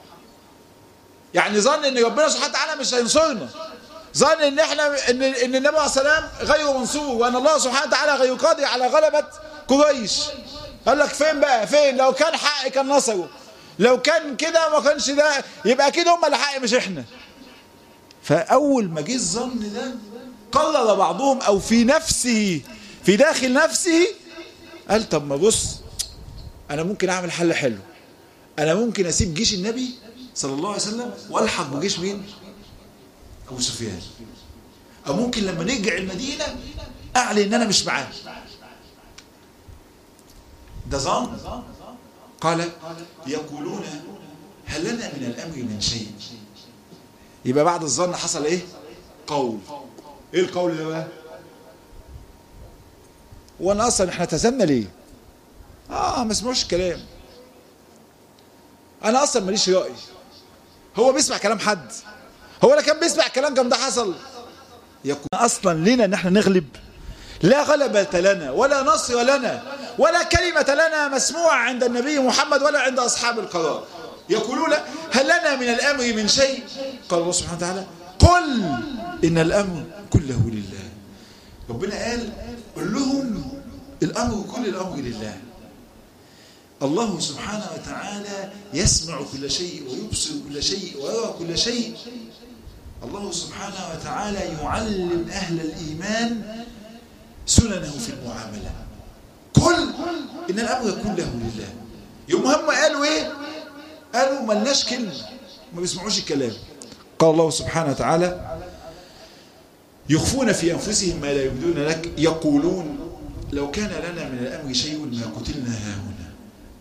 يعني ظن أن ربنا سبحانه وتعالى مش هينصرنا ظن أن احنا أن, إن النبي عليه السلام غير منصور وأن الله سبحانه وتعالى غير قادر على غلبة قريش قال لك فين بقى فين لو كان حق كان نصره لو كان كده ما كانش ده يبقى أكيد هم اللي حق مش احنا فأول ما جه الظن ده قرر بعضهم أو في نفسه في داخل نفسه قال طب ما بص انا ممكن اعمل حل حلو انا ممكن اسيب جيش النبي صلى الله عليه وسلم والحق بجيش مين ابو سفيان او ممكن لما نرجع المدينه اعلن ان انا مش معاه ده ظن قال يقولون هل لنا من الامر من شيء يبقى بعد الظن حصل ايه قول ايه القول ده بقى وانا اصلا احنا تزمنا ليه اه ما اسمعوش الكلام انا اصلا ماليش راي هو بيسمع كلام حد هو لا كان بيسمع الكلام كم ده حصل يكون اصلا لنا ان احنا نغلب لا غلبة لنا ولا نصر لنا ولا كلمة لنا مسموعة عند النبي محمد ولا عند أصحاب القرار يقولون هل لنا من الأمر من شيء قال الله سبحانه وتعالى قل إن الأمر كله لله ربنا قال قل لهم الأمر كل الأمر لله الله سبحانه وتعالى يسمع كل شيء ويبصر كل شيء ويرى كل شيء الله سبحانه وتعالى يعلم أهل الإيمان سننه في المعاملة كل إن الأمر يكون له لله يوم هم قالوا إيه قالوا ملناش كلمة ما بيسمعوش الكلام قال الله سبحانه وتعالى يخفون في أنفسهم ما لا يبدون لك يقولون لو كان لنا من الأمر شيء ما قتلنا هاهنا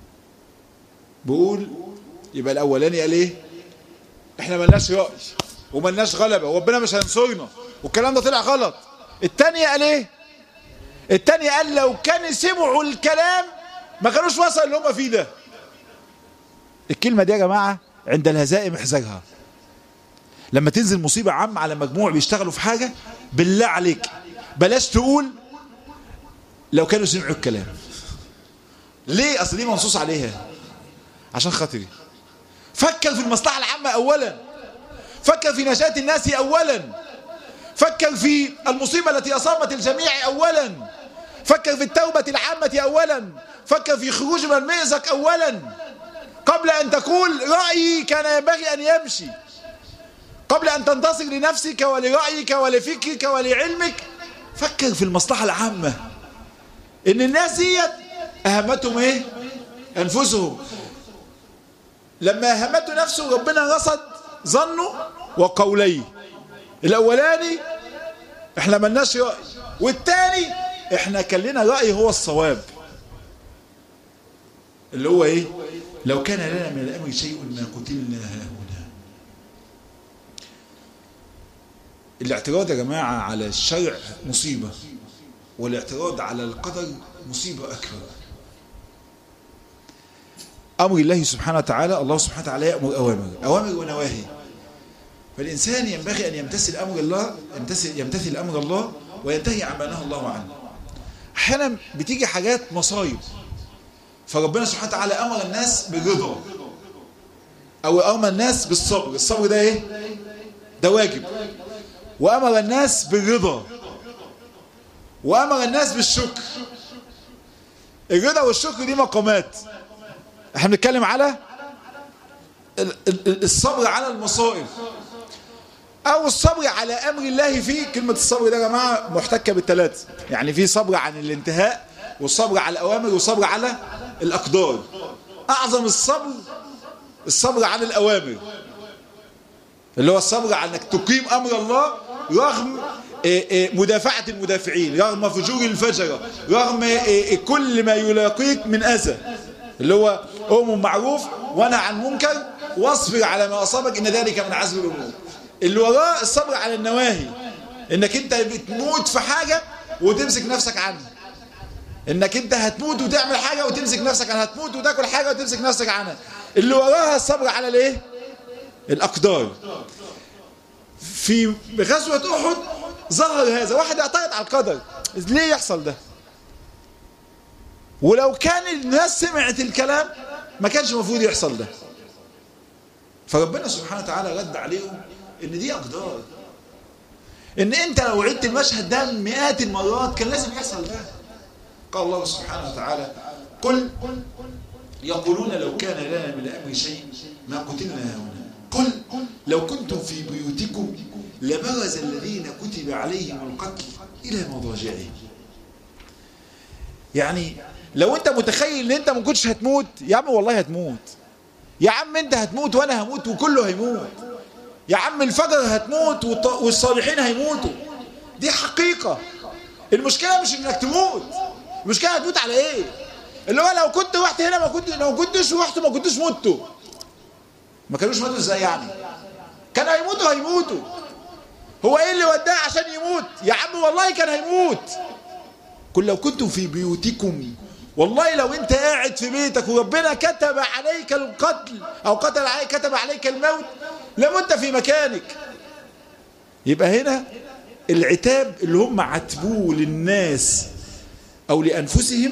بقول يبقى الأولاني قال إيه إحنا ملناش رأي وملناش غلبة وربنا مش هينصرنا والكلام ده طلع غلط التاني قال إيه التاني قال لو كان سمعوا الكلام ما كانوش وصلوا اللي هم فيه ده الكلمة دي يا جماعة عند الهزائم احذرها لما تنزل مصيبة عامة على مجموع بيشتغلوا في حاجة بالله عليك بلاش تقول لو كانوا سمعوا الكلام ليه اصل دي منصوص عليها عشان خاطري فكر في المصلحة العامة اولا فكر في نشاة الناس اولا فكر في المصيبة التي اصابت الجميع اولا فكر في التوبة العامة اولا فكر في خروج من المئزق اولا قبل ان تقول رأيي كان ينبغي ان يمشي قبل ان تنتصر لنفسك ولرأيك ولفكرك ولعلمك فكر في المصلحة العامة ان الناس ديت اهمتهم ايه انفسهم لما اهمته نفسه ربنا رصد ظنه وقوليه الاولاني احنا ملناش رأي والتاني احنا كان لنا رأي هو الصواب اللي هو ايه لو كان لنا من الامر شيء ما قتلنا هاهنا الاعتراض يا جماعة على الشرع مصيبة والاعتراض على القدر مصيبة أكبر أمر الله سبحانه وتعالى الله سبحانه وتعالى يأمر أوامر أوامر ونواهي فالإنسان ينبغي أن يمتثل أمر الله يمتثل, يمتثل أمر الله وينتهي عما نهى الله عنه أحيانا بتيجي حاجات مصايب فربنا سبحانه وتعالى أمر الناس بالرضا أو أمر الناس بالصبر الصبر ده إيه؟ ده واجب وأمر الناس بالرضا وأمر الناس بالشكر الرضا والشكر دي مقامات احنا بنتكلم على الصبر على المصائب او الصبر على امر الله فيه كلمة الصبر ده يا جماعة محتكة بالثلاث يعني في صبر عن الانتهاء والصبر على الاوامر والصبر على الاقدار اعظم الصبر الصبر على الاوامر اللي هو الصبر على انك تقيم امر الله رغم مدافعة المدافعين رغم فجور الفجرة رغم كل ما يلاقيك من أذى اللي هو أم معروف وانا عن منكر واصبر على ما أصابك إن ذلك من عزم الأمور اللي وراه الصبر على النواهي إنك أنت بتموت في حاجة وتمسك نفسك عنها إنك أنت هتموت وتعمل حاجة وتمسك نفسك عنها هتموت وتاكل حاجة وتمسك نفسك عنها اللي وراها الصبر على الايه الأقدار في غزوة أحد ظهر هذا واحد اعترض على القدر ليه يحصل ده ولو كان الناس سمعت الكلام ما كانش المفروض يحصل ده فربنا سبحانه وتعالى رد عليهم ان دي اقدار ان انت لو عدت المشهد ده مئات المرات كان لازم يحصل ده قال الله سبحانه وتعالى قل يقولون لو كان لنا من الامر شيء ما قتلنا هنا قل لو كنتم في بيوتكم لبرز الذين كتب عليهم القتل إلى مضاجعهم يعني لو انت متخيل ان انت ما كنتش هتموت يا عم والله هتموت يا عم انت هتموت وانا هموت وكله هيموت يا عم الفجر هتموت والصالحين هيموتوا دي حقيقة المشكلة مش انك تموت المشكلة هتموت على ايه اللي هو لو كنت رحت هنا ما كنت لو كنتش رحت ما كنتش متوا ما كانوش ماتوا ازاي يعني كان هيموتوا هيموتوا هو ايه اللي وداه عشان يموت يا عم والله كان هيموت قل لو كنتم في بيوتكم والله لو انت قاعد في بيتك وربنا كتب عليك القتل او قتل عليك كتب عليك الموت لمت في مكانك يبقى هنا العتاب اللي هم عتبوه للناس او لانفسهم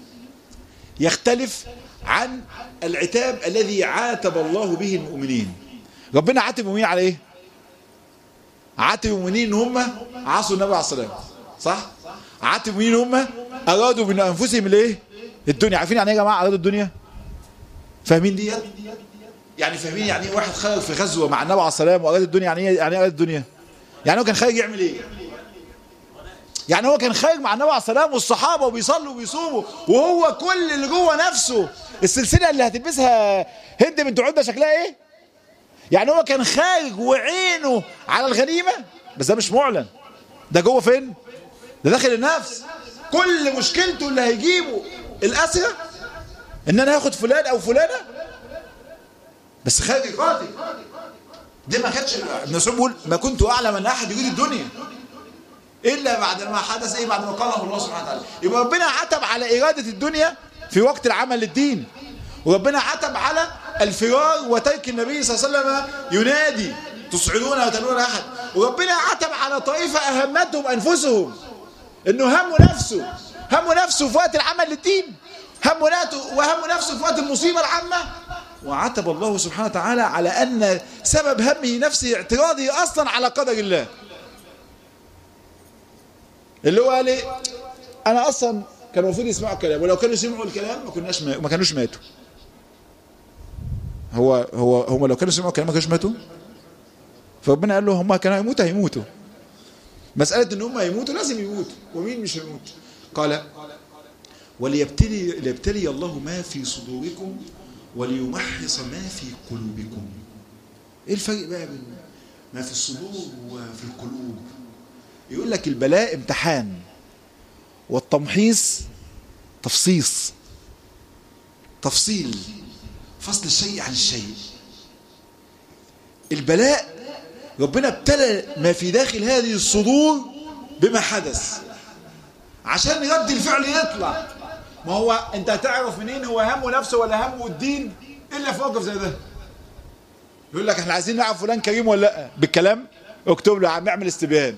يختلف عن العتاب الذي عاتب الله به المؤمنين ربنا عاتب المؤمنين على ايه عاتب المؤمنين ان هم عصوا النبي عليه الصلاه والسلام صح عاتب المؤمنين ان هم ارادوا من انفسهم الايه الدنيا عارفين يعني ايه يا جماعه ارادوا الدنيا فاهمين ديت يعني فاهمين يعني ايه واحد خرج في غزوه مع النبي عليه الصلاه والسلام واراد الدنيا يعني ايه يعني ايه اراد الدنيا يعني هو كان خارج يعمل ايه يعني هو كان خارج مع النبي عليه الصلاه والسلام والصحابه وبيصلوا وبيصوموا وهو كل اللي جوه نفسه السلسله اللي هتلبسها هند بنت عتبه شكلها ايه يعني هو كان خارج وعينه على الغنيمه بس ده مش معلن ده جوه فين ده داخل النفس كل مشكلته اللي هيجيبه الاسرى ان انا هاخد فلان او فلانه بس خارج قاتل دي ما كانتش ابن مسعود بيقول ما كنت اعلم ان احد يريد الدنيا الا بعد ما حدث ايه بعد ما قاله الله سبحانه وتعالى يبقى ربنا عتب على اراده الدنيا في وقت العمل للدين وربنا عتب على الفرار وترك النبي صلى الله عليه وسلم ينادي تصعدون وتلون احد وربنا عتب على طائفه اهمتهم انفسهم انه همه نفسه همه نفسه في وقت العمل للدين همه نفسه وهم نفسه في وقت المصيبه العامه وعتب الله سبحانه وتعالى على ان سبب همه نفسه اعتراضه اصلا على قدر الله اللي هو قال ايه انا اصلا كان المفروض يسمعوا الكلام ولو كانوا سمعوا الكلام ما كناش ما, ما كانوش ماتوا هو هو هم لو كانوا سمعوا الكلام ما كانوش ماتوا فربنا قال له هم كانوا هيموتوا هيموتوا مسألة ان هم هيموتوا لازم يموتوا ومين مش هيموت قال وليبتلي ليبتلي الله ما في صدوركم وليمحص ما في قلوبكم ايه الفرق بقى بين ما في الصدور وفي القلوب يقول لك البلاء امتحان والتمحيص تفصيص تفصيل فصل الشيء عن الشيء البلاء ربنا ابتلى ما في داخل هذه الصدور بما حدث عشان رد الفعل يطلع ما هو انت هتعرف منين هو همه نفسه ولا همه الدين الا في موقف زي ده يقول لك احنا عايزين نعرف فلان كريم ولا لا بالكلام اكتب له يا عم اعمل استبيان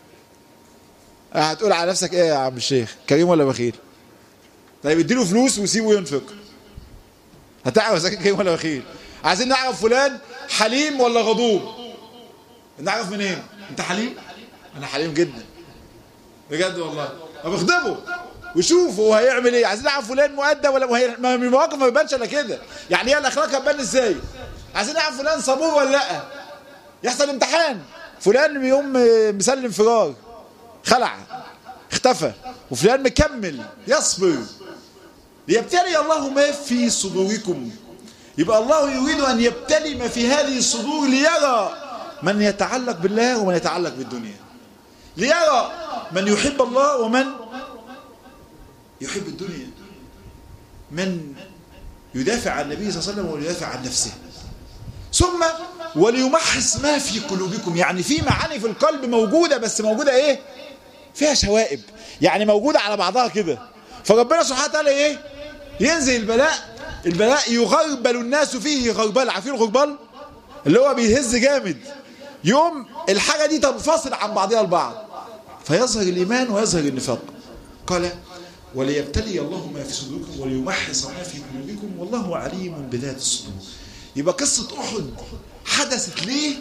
هتقول على نفسك ايه يا عم الشيخ كريم ولا بخيل طيب اديله فلوس وسيبه ينفق هتعرف اذا كريم ولا بخيل عايزين نعرف فلان حليم ولا غضوب نعرف منين انت حليم انا حليم جدا بجد والله طب اخدمه وشوف هو هيعمل ايه عايزين نعرف فلان مؤدب ولا وهي ما من المواقف ما بيبانش الا كده يعني هي الاخلاق هتبان ازاي عايزين نعرف فلان صبور ولا لا يحصل امتحان فلان يوم مسلم فرار خلع اختفى وفلان مكمل يصبر ليبتلي الله ما في صدوركم يبقى الله يريد ان يبتلي ما في هذه الصدور ليرى من يتعلق بالله ومن يتعلق بالدنيا ليرى من يحب الله ومن يحب الدنيا من يدافع عن النبي صلى الله عليه وسلم ويدافع عن نفسه ثم وليمحص ما في قلوبكم يعني في معاني في القلب موجودة بس موجودة ايه فيها شوائب يعني موجودة على بعضها كده فربنا سبحانه وتعالى ايه ينزل البلاء البلاء يغربل الناس فيه غربال عارفين الغربال اللي هو بيهز جامد يوم الحاجة دي تنفصل عن بعضها البعض فيظهر الإيمان ويظهر النفاق قال وليبتلي الله ما في صدوركم وليمحص ما في قلوبكم والله عليم بذات الصدور يبقى قصة أحد حدثت ليه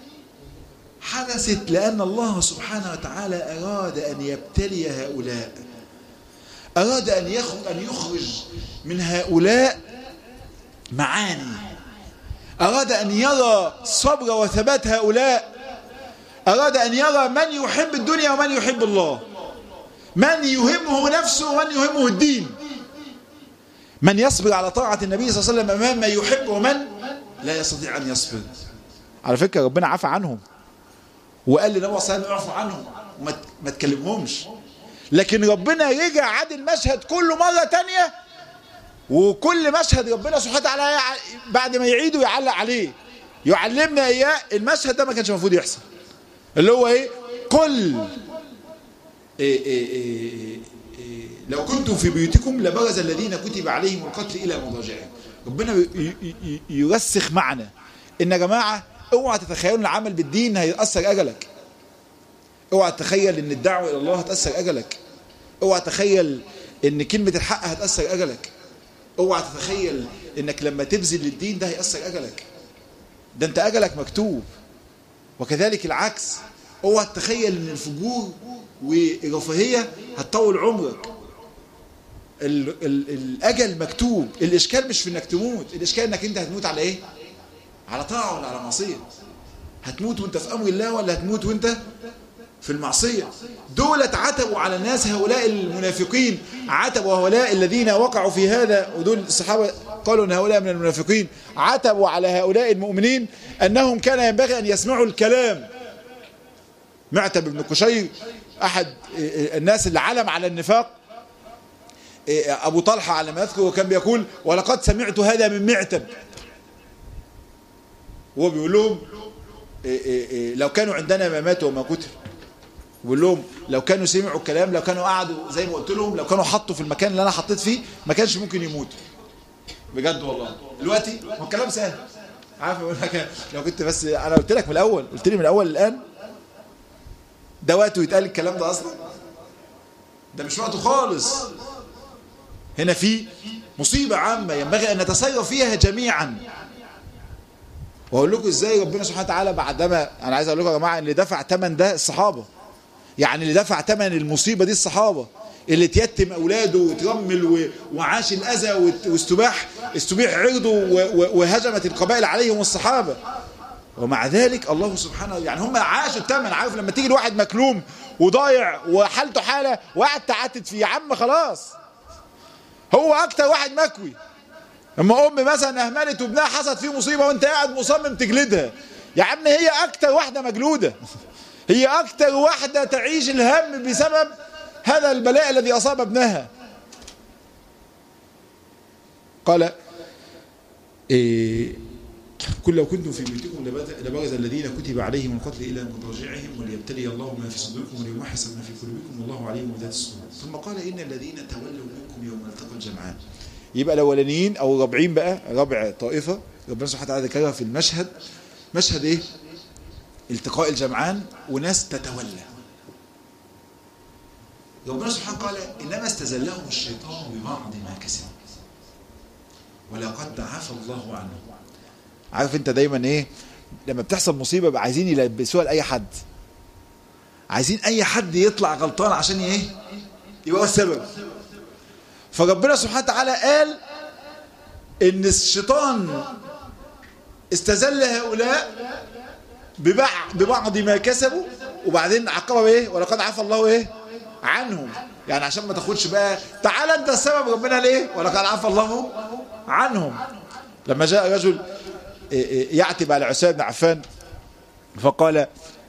حدثت لأن الله سبحانه وتعالى أراد أن يبتلي هؤلاء أراد أن يخرج, أن يخرج من هؤلاء معاني أراد أن يرى صبر وثبات هؤلاء أراد أن يرى من يحب الدنيا ومن يحب الله من يهمه نفسه ومن يهمه الدين من يصبر على طاعة النبي صلى الله عليه وسلم أمام ما يحب ومن لا يستطيع أن يصبر على فكرة ربنا عفى عنهم وقال للنبي صلى الله عليه وسلم اعفوا عنهم وما تكلمهمش لكن ربنا رجع عاد المشهد كله مرة تانية وكل مشهد ربنا سبحانه وتعالى بعد ما يعيده يعلق عليه يعلمنا اياه المشهد ده ما كانش المفروض يحصل اللي هو ايه قل إيه إيه إيه إيه لو كنتم في بيوتكم لبرز الذين كتب عليهم القتل الى مضاجعهم ربنا يرسخ معنا ان يا جماعه اوعى تتخيلوا ان العمل بالدين هيأثر اجلك اوعى تتخيل ان الدعوة الى الله هتأثر اجلك اوعى تتخيل ان كلمة الحق هتأثر اجلك اوعى تتخيل انك لما تبذل للدين ده هيأثر اجلك ده انت اجلك مكتوب وكذلك العكس اوعى تتخيل ان الفجور والرفاهية هتطول عمرك ال ال الاجل مكتوب الاشكال مش في انك تموت الاشكال انك انت هتموت على ايه على طاعة ولا على معصية هتموت وانت في امر الله ولا هتموت وانت في المعصية دولة عتبوا على الناس هؤلاء المنافقين عتبوا هؤلاء الذين وقعوا في هذا ودول الصحابة قالوا ان هؤلاء من المنافقين عتبوا على هؤلاء المؤمنين انهم كان ينبغي ان يسمعوا الكلام معتب بن قشير احد الناس اللي علم على النفاق ابو طلحة على ما اذكر وكان بيقول ولقد سمعت هذا من معتب هو بيقول لهم إيه إيه إيه لو كانوا عندنا ما ماتوا وما قتل بيقول لهم لو كانوا سمعوا الكلام لو كانوا قعدوا زي ما قلت لهم لو كانوا حطوا في المكان اللي انا حطيت فيه ما كانش ممكن يموتوا بجد والله دلوقتي هو الكلام سهل عارف اقول لك لو كنت بس انا قلت لك من الاول قلت لي من الاول الان ده وقته يتقال الكلام ده اصلا ده مش وقته خالص هنا في مصيبة عامة ينبغي أن نتصرف فيها جميعا واقول لكم ازاي ربنا سبحانه وتعالى بعدما انا عايز اقول لكم يا جماعه اللي دفع ثمن ده الصحابه يعني اللي دفع ثمن المصيبه دي الصحابه اللي تيتم اولاده وترمل وعاش الاذى واستباح استبيح عرضه وهجمت القبائل عليهم الصحابه ومع ذلك الله سبحانه يعني هم عاشوا الثمن عارف لما تيجي لواحد مكلوم وضايع وحالته حاله وقعد تعتت فيه يا عم خلاص هو اكتر واحد مكوي اما ام مثلا اهملت وابنها حصلت فيه مصيبه وانت قاعد مصمم تجلدها يا عم هي اكتر واحده مجلوده هي اكتر واحده تعيش الهم بسبب هذا البلاء الذي اصاب ابنها قال إيه قل لو كنتم في بيوتكم لبرز الذين كتب عليهم القتل الى مضاجعهم وليبتلي الله ما في صدوركم وليمحص ما في قلوبكم والله عليم بذات الصدور ثم قال ان الذين تولوا منكم يوم التقى الجمعان يبقى الاولانيين او الرابعين بقى رابع طائفه ربنا سبحانه وتعالى ذكرها في المشهد مشهد ايه التقاء الجمعان وناس تتولى ربنا سبحانه قال انما استزلهم الشيطان ببعض ما كسبوا ولقد عفى الله عنهم عارف انت دايما ايه لما بتحصل مصيبه بقى عايزين يلبسوها لاي حد عايزين اي حد يطلع غلطان عشان ايه يبقى هو السبب فربنا سبحانه وتعالى قال ان الشيطان استزل هؤلاء ببعض ما كسبوا وبعدين عقبها بايه ولقد عفى الله ايه عنهم يعني عشان ما تاخدش بقى تعالى انت السبب ربنا ليه ولقد عفى الله عنهم لما جاء رجل يعتب على عثمان بن عفان فقال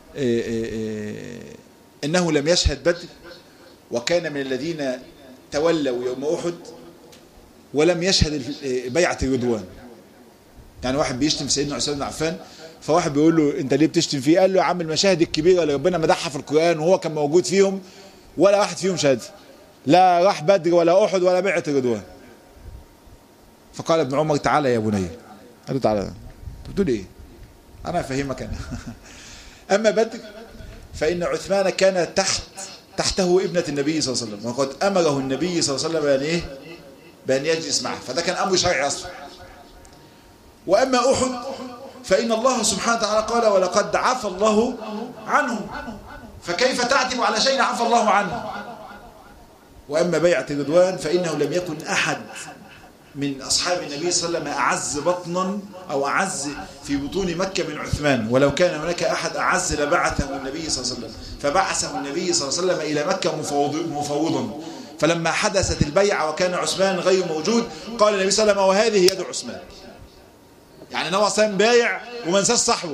انه لم يشهد بدر وكان من الذين تولوا يوم احد ولم يشهد بيعه الرضوان يعني واحد بيشتم سيدنا عثمان بن عفان فواحد بيقول له انت ليه بتشتم فيه قال له يا عم المشاهد الكبيره اللي ربنا مدحها في القران وهو كان موجود فيهم ولا واحد فيهم شهد لا راح بدر ولا احد ولا بيعه الرضوان فقال ابن عمر تعالى يا بني قال له تعالى انت بتقول ايه انا افهمك انا اما بدر فان عثمان كان تحت تحته ابنة النبي صلى الله عليه وسلم وقد امره النبي صلى الله عليه وسلم بان ايه بان يجلس معه فده كان امر شرعي اصلا واما احد فان الله سبحانه وتعالى قال ولقد عفى الله عنهم فكيف تعتب على شيء عفى الله عنه واما بيعه الرضوان فانه لم يكن احد من أصحاب النبي صلى الله عليه وسلم أعز بطنا أو أعز في بطون مكة من عثمان ولو كان هناك أحد أعز لبعثه النبي صلى الله عليه وسلم فبعثه النبي صلى الله عليه وسلم إلى مكة مفوض مفوضا فلما حدثت البيعة وكان عثمان غير موجود قال النبي صلى الله عليه وسلم وهذه يد عثمان يعني نوع صام بايع وما نساش صاحبه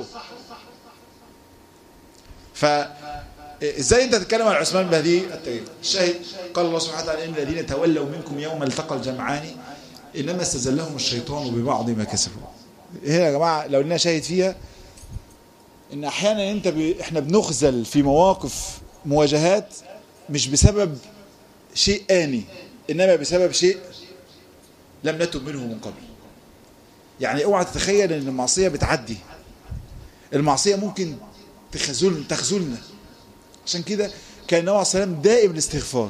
ف ازاي انت تتكلم عن عثمان بهذه الطريقه الشاهد قال الله سبحانه وتعالى ان الذين تولوا منكم يوم التقى الجمعان انما استزلهم الشيطان ببعض ما كسبوا هنا يا جماعه لو لنا شاهد فيها ان احيانا انت ب... احنا بنخزل في مواقف مواجهات مش بسبب شيء آني انما بسبب شيء لم نتب منه من قبل يعني اوعى تتخيل ان المعصيه بتعدي المعصيه ممكن تخذل تخذلنا عشان كده كان النبي عليه الصلاة والسلام دائم الاستغفار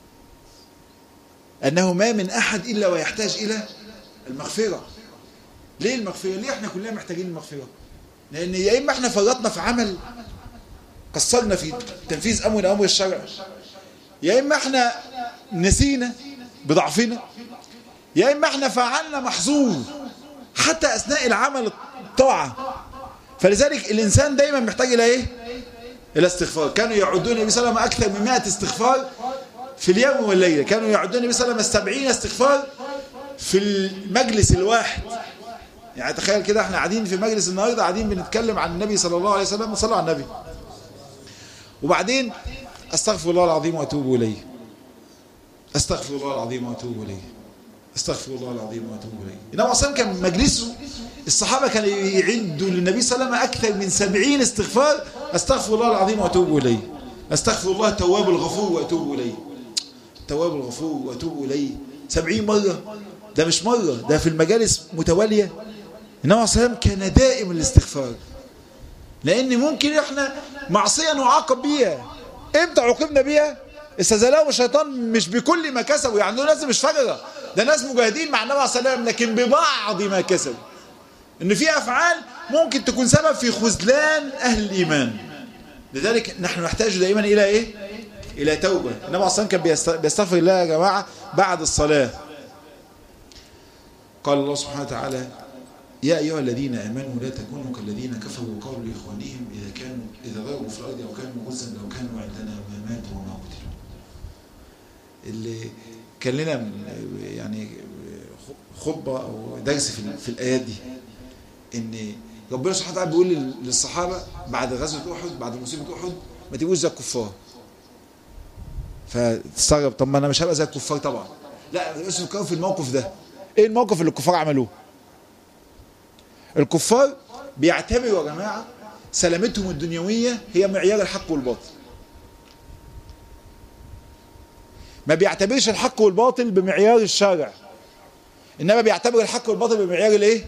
أنه ما من أحد إلا ويحتاج إلى المغفرة ليه المغفرة؟ ليه احنا كلنا محتاجين المغفرة؟ لأن يا إما احنا فرطنا في عمل قصرنا في تنفيذ أمر أمر الشرع يا إما احنا نسينا بضعفنا يا إما احنا فعلنا محظور حتى أثناء العمل الطاعة فلذلك الإنسان دايما محتاج إلى إيه؟ إلى استغفار كانوا يعدون النبي صلى الله عليه وسلم أكثر من 100 استغفار في اليوم والليلة كانوا يعدون النبي صلى الله عليه وسلم 70 استغفار في المجلس الواحد يعني تخيل كده احنا قاعدين في مجلس النهارده قاعدين بنتكلم عن النبي صلى الله عليه وسلم صلوا على النبي وبعدين استغفر الله العظيم واتوب اليه استغفر الله العظيم واتوب اليه استغفر الله العظيم واتوب اليه النبي صلى الله عليه وسلم كان مجلسه الصحابه كانوا يعدوا للنبي صلى الله عليه وسلم اكثر من 70 استغفار استغفر الله العظيم واتوب اليه استغفر الله التواب الغفور واتوب اليه التواب الغفور واتوب اليه 70 مره ده مش مره ده في المجالس متواليه النبي صلى الله عليه وسلم كان دائم الاستغفار لان ممكن احنا معصيه نعاقب بيها امتى عوقبنا بيها استزالهم الشيطان مش بكل ما كسبوا يعني دول ناس مش فجره ده ناس مجاهدين مع النبي صلى الله عليه وسلم لكن ببعض ما كسبوا ان في افعال ممكن تكون سبب في خذلان اهل الايمان لذلك نحن نحتاج دائما الى ايه الى توبه النبي صلى الله عليه وسلم كان بيستغفر الله يا جماعه بعد الصلاه قال الله سبحانه وتعالى يا أيها الذين آمنوا لا تكونوا كالذين كفروا وقالوا لإخوانهم إذا كانوا إذا ضربوا في الأرض أو كانوا غزا لو كانوا عندنا ما ماتوا وما قتلوا اللي كان لنا يعني خطبة أو درس في, في الآيات دي إن ربنا سبحانه وتعالى بيقول للصحابة بعد غزوة أحد بعد مصيبة أحد ما تبقوش زي الكفار فتستغرب طب ما أنا مش هبقى زي الكفار طبعا لا بس فكروا في الموقف ده إيه الموقف اللي الكفار عملوه الكفار بيعتبروا يا جماعة سلامتهم الدنيوية هي معيار الحق والباطل ما بيعتبرش الحق والباطل بمعيار الشارع إنما بيعتبر الحق والباطل بمعيار الايه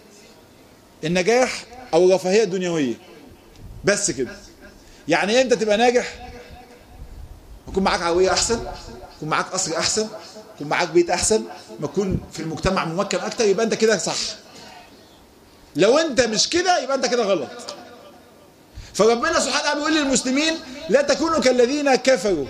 النجاح أو الرفاهية الدنيوية بس كده يعني انت تبقى ناجح يكون معاك عربية أحسن يكون معاك قصر أحسن يكون معاك بيت أحسن ما تكون في المجتمع ممكن أكتر يبقى أنت كده صح لو انت مش كده يبقى انت كده غلط فربنا سبحانه وتعالى بيقول للمسلمين لا تكونوا كالذين كفروا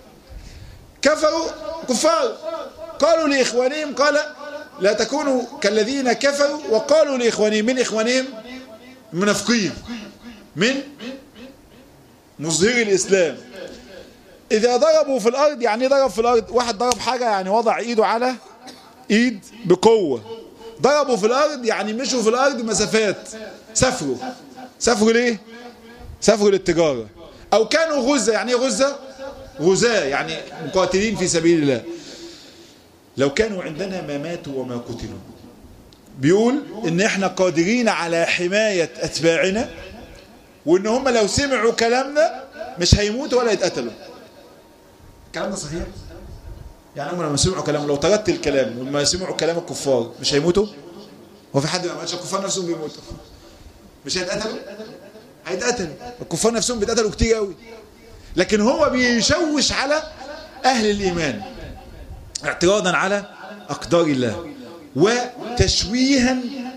كفروا كفار قالوا لإخوانهم قال لا تكونوا كالذين كفروا وقالوا لإخوانهم من إخوانهم منافقين من مظهر الإسلام إذا ضربوا في الأرض يعني ضرب في الأرض واحد ضرب حاجة يعني وضع إيده على إيد بقوة ضربوا في الأرض يعني مشوا في الأرض مسافات سافروا سافروا ليه؟ سافروا للتجارة أو كانوا غزة يعني ايه غزة؟ غزاة يعني مقاتلين في سبيل الله لو كانوا عندنا ما ماتوا وما قتلوا بيقول ان احنا قادرين على حماية اتباعنا وان هم لو سمعوا كلامنا مش هيموتوا ولا يتقتلوا الكلام ده صحيح يعني هم لما سمعوا كلام لو طردت الكلام ولما سمعوا كلام الكفار مش هيموتوا هو في حد ما ماتش الكفار نفسهم بيموتوا مش هيتقتلوا هيتقتلوا الكفار نفسهم بيتقتلوا كتير قوي لكن هو بيشوش على اهل الايمان اعتراضا على اقدار الله وتشويها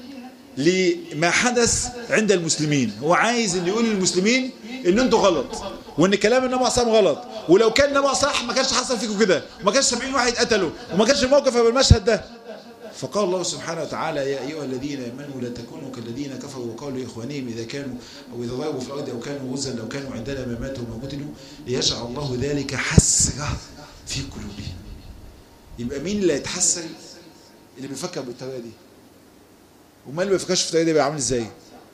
لما حدث عند المسلمين هو عايز ان يقول للمسلمين ان انتوا غلط وان كلام النبي عليه الصلاه غلط ولو كان النبي صح ما كانش حصل فيكم كده وما كانش 70 واحد اتقتلوا وما كانش الموقف يبقى المشهد ده فقال الله سبحانه وتعالى يا ايها الذين امنوا لا تكونوا كالذين كفروا وقالوا لاخوانهم اذا كانوا او اذا ضربوا في الارض او كانوا غزا لو كانوا عندنا ما ماتوا وما قتلوا ليجعل الله ذلك حسره في قلوبهم يبقى مين اللي هيتحسر اللي بيفكر بالطريقه دي وما اللي ما بيفكرش في الطريقه دي يبقى عامل ازاي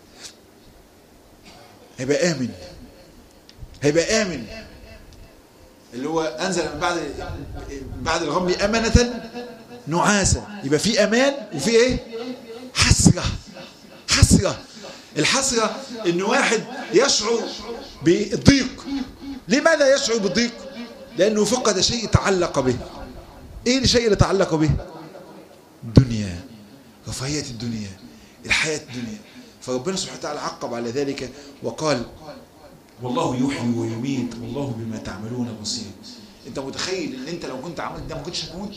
هيبقى امن هيبقى امن اللي هو انزل من بعد بعد الغم امنه نعاسا يبقى في امان وفي ايه حسره حسره الحسره ان واحد يشعر بالضيق لماذا يشعر بالضيق لانه فقد شيء تعلق به ايه الشيء اللي تعلق به الدنيا رفاهية الدنيا الحياة الدنيا فربنا سبحانه وتعالى عقب على ذلك وقال والله يحيي ويميت والله بما تعملون بصير انت متخيل ان انت لو كنت عملت ده ما كنتش هتموت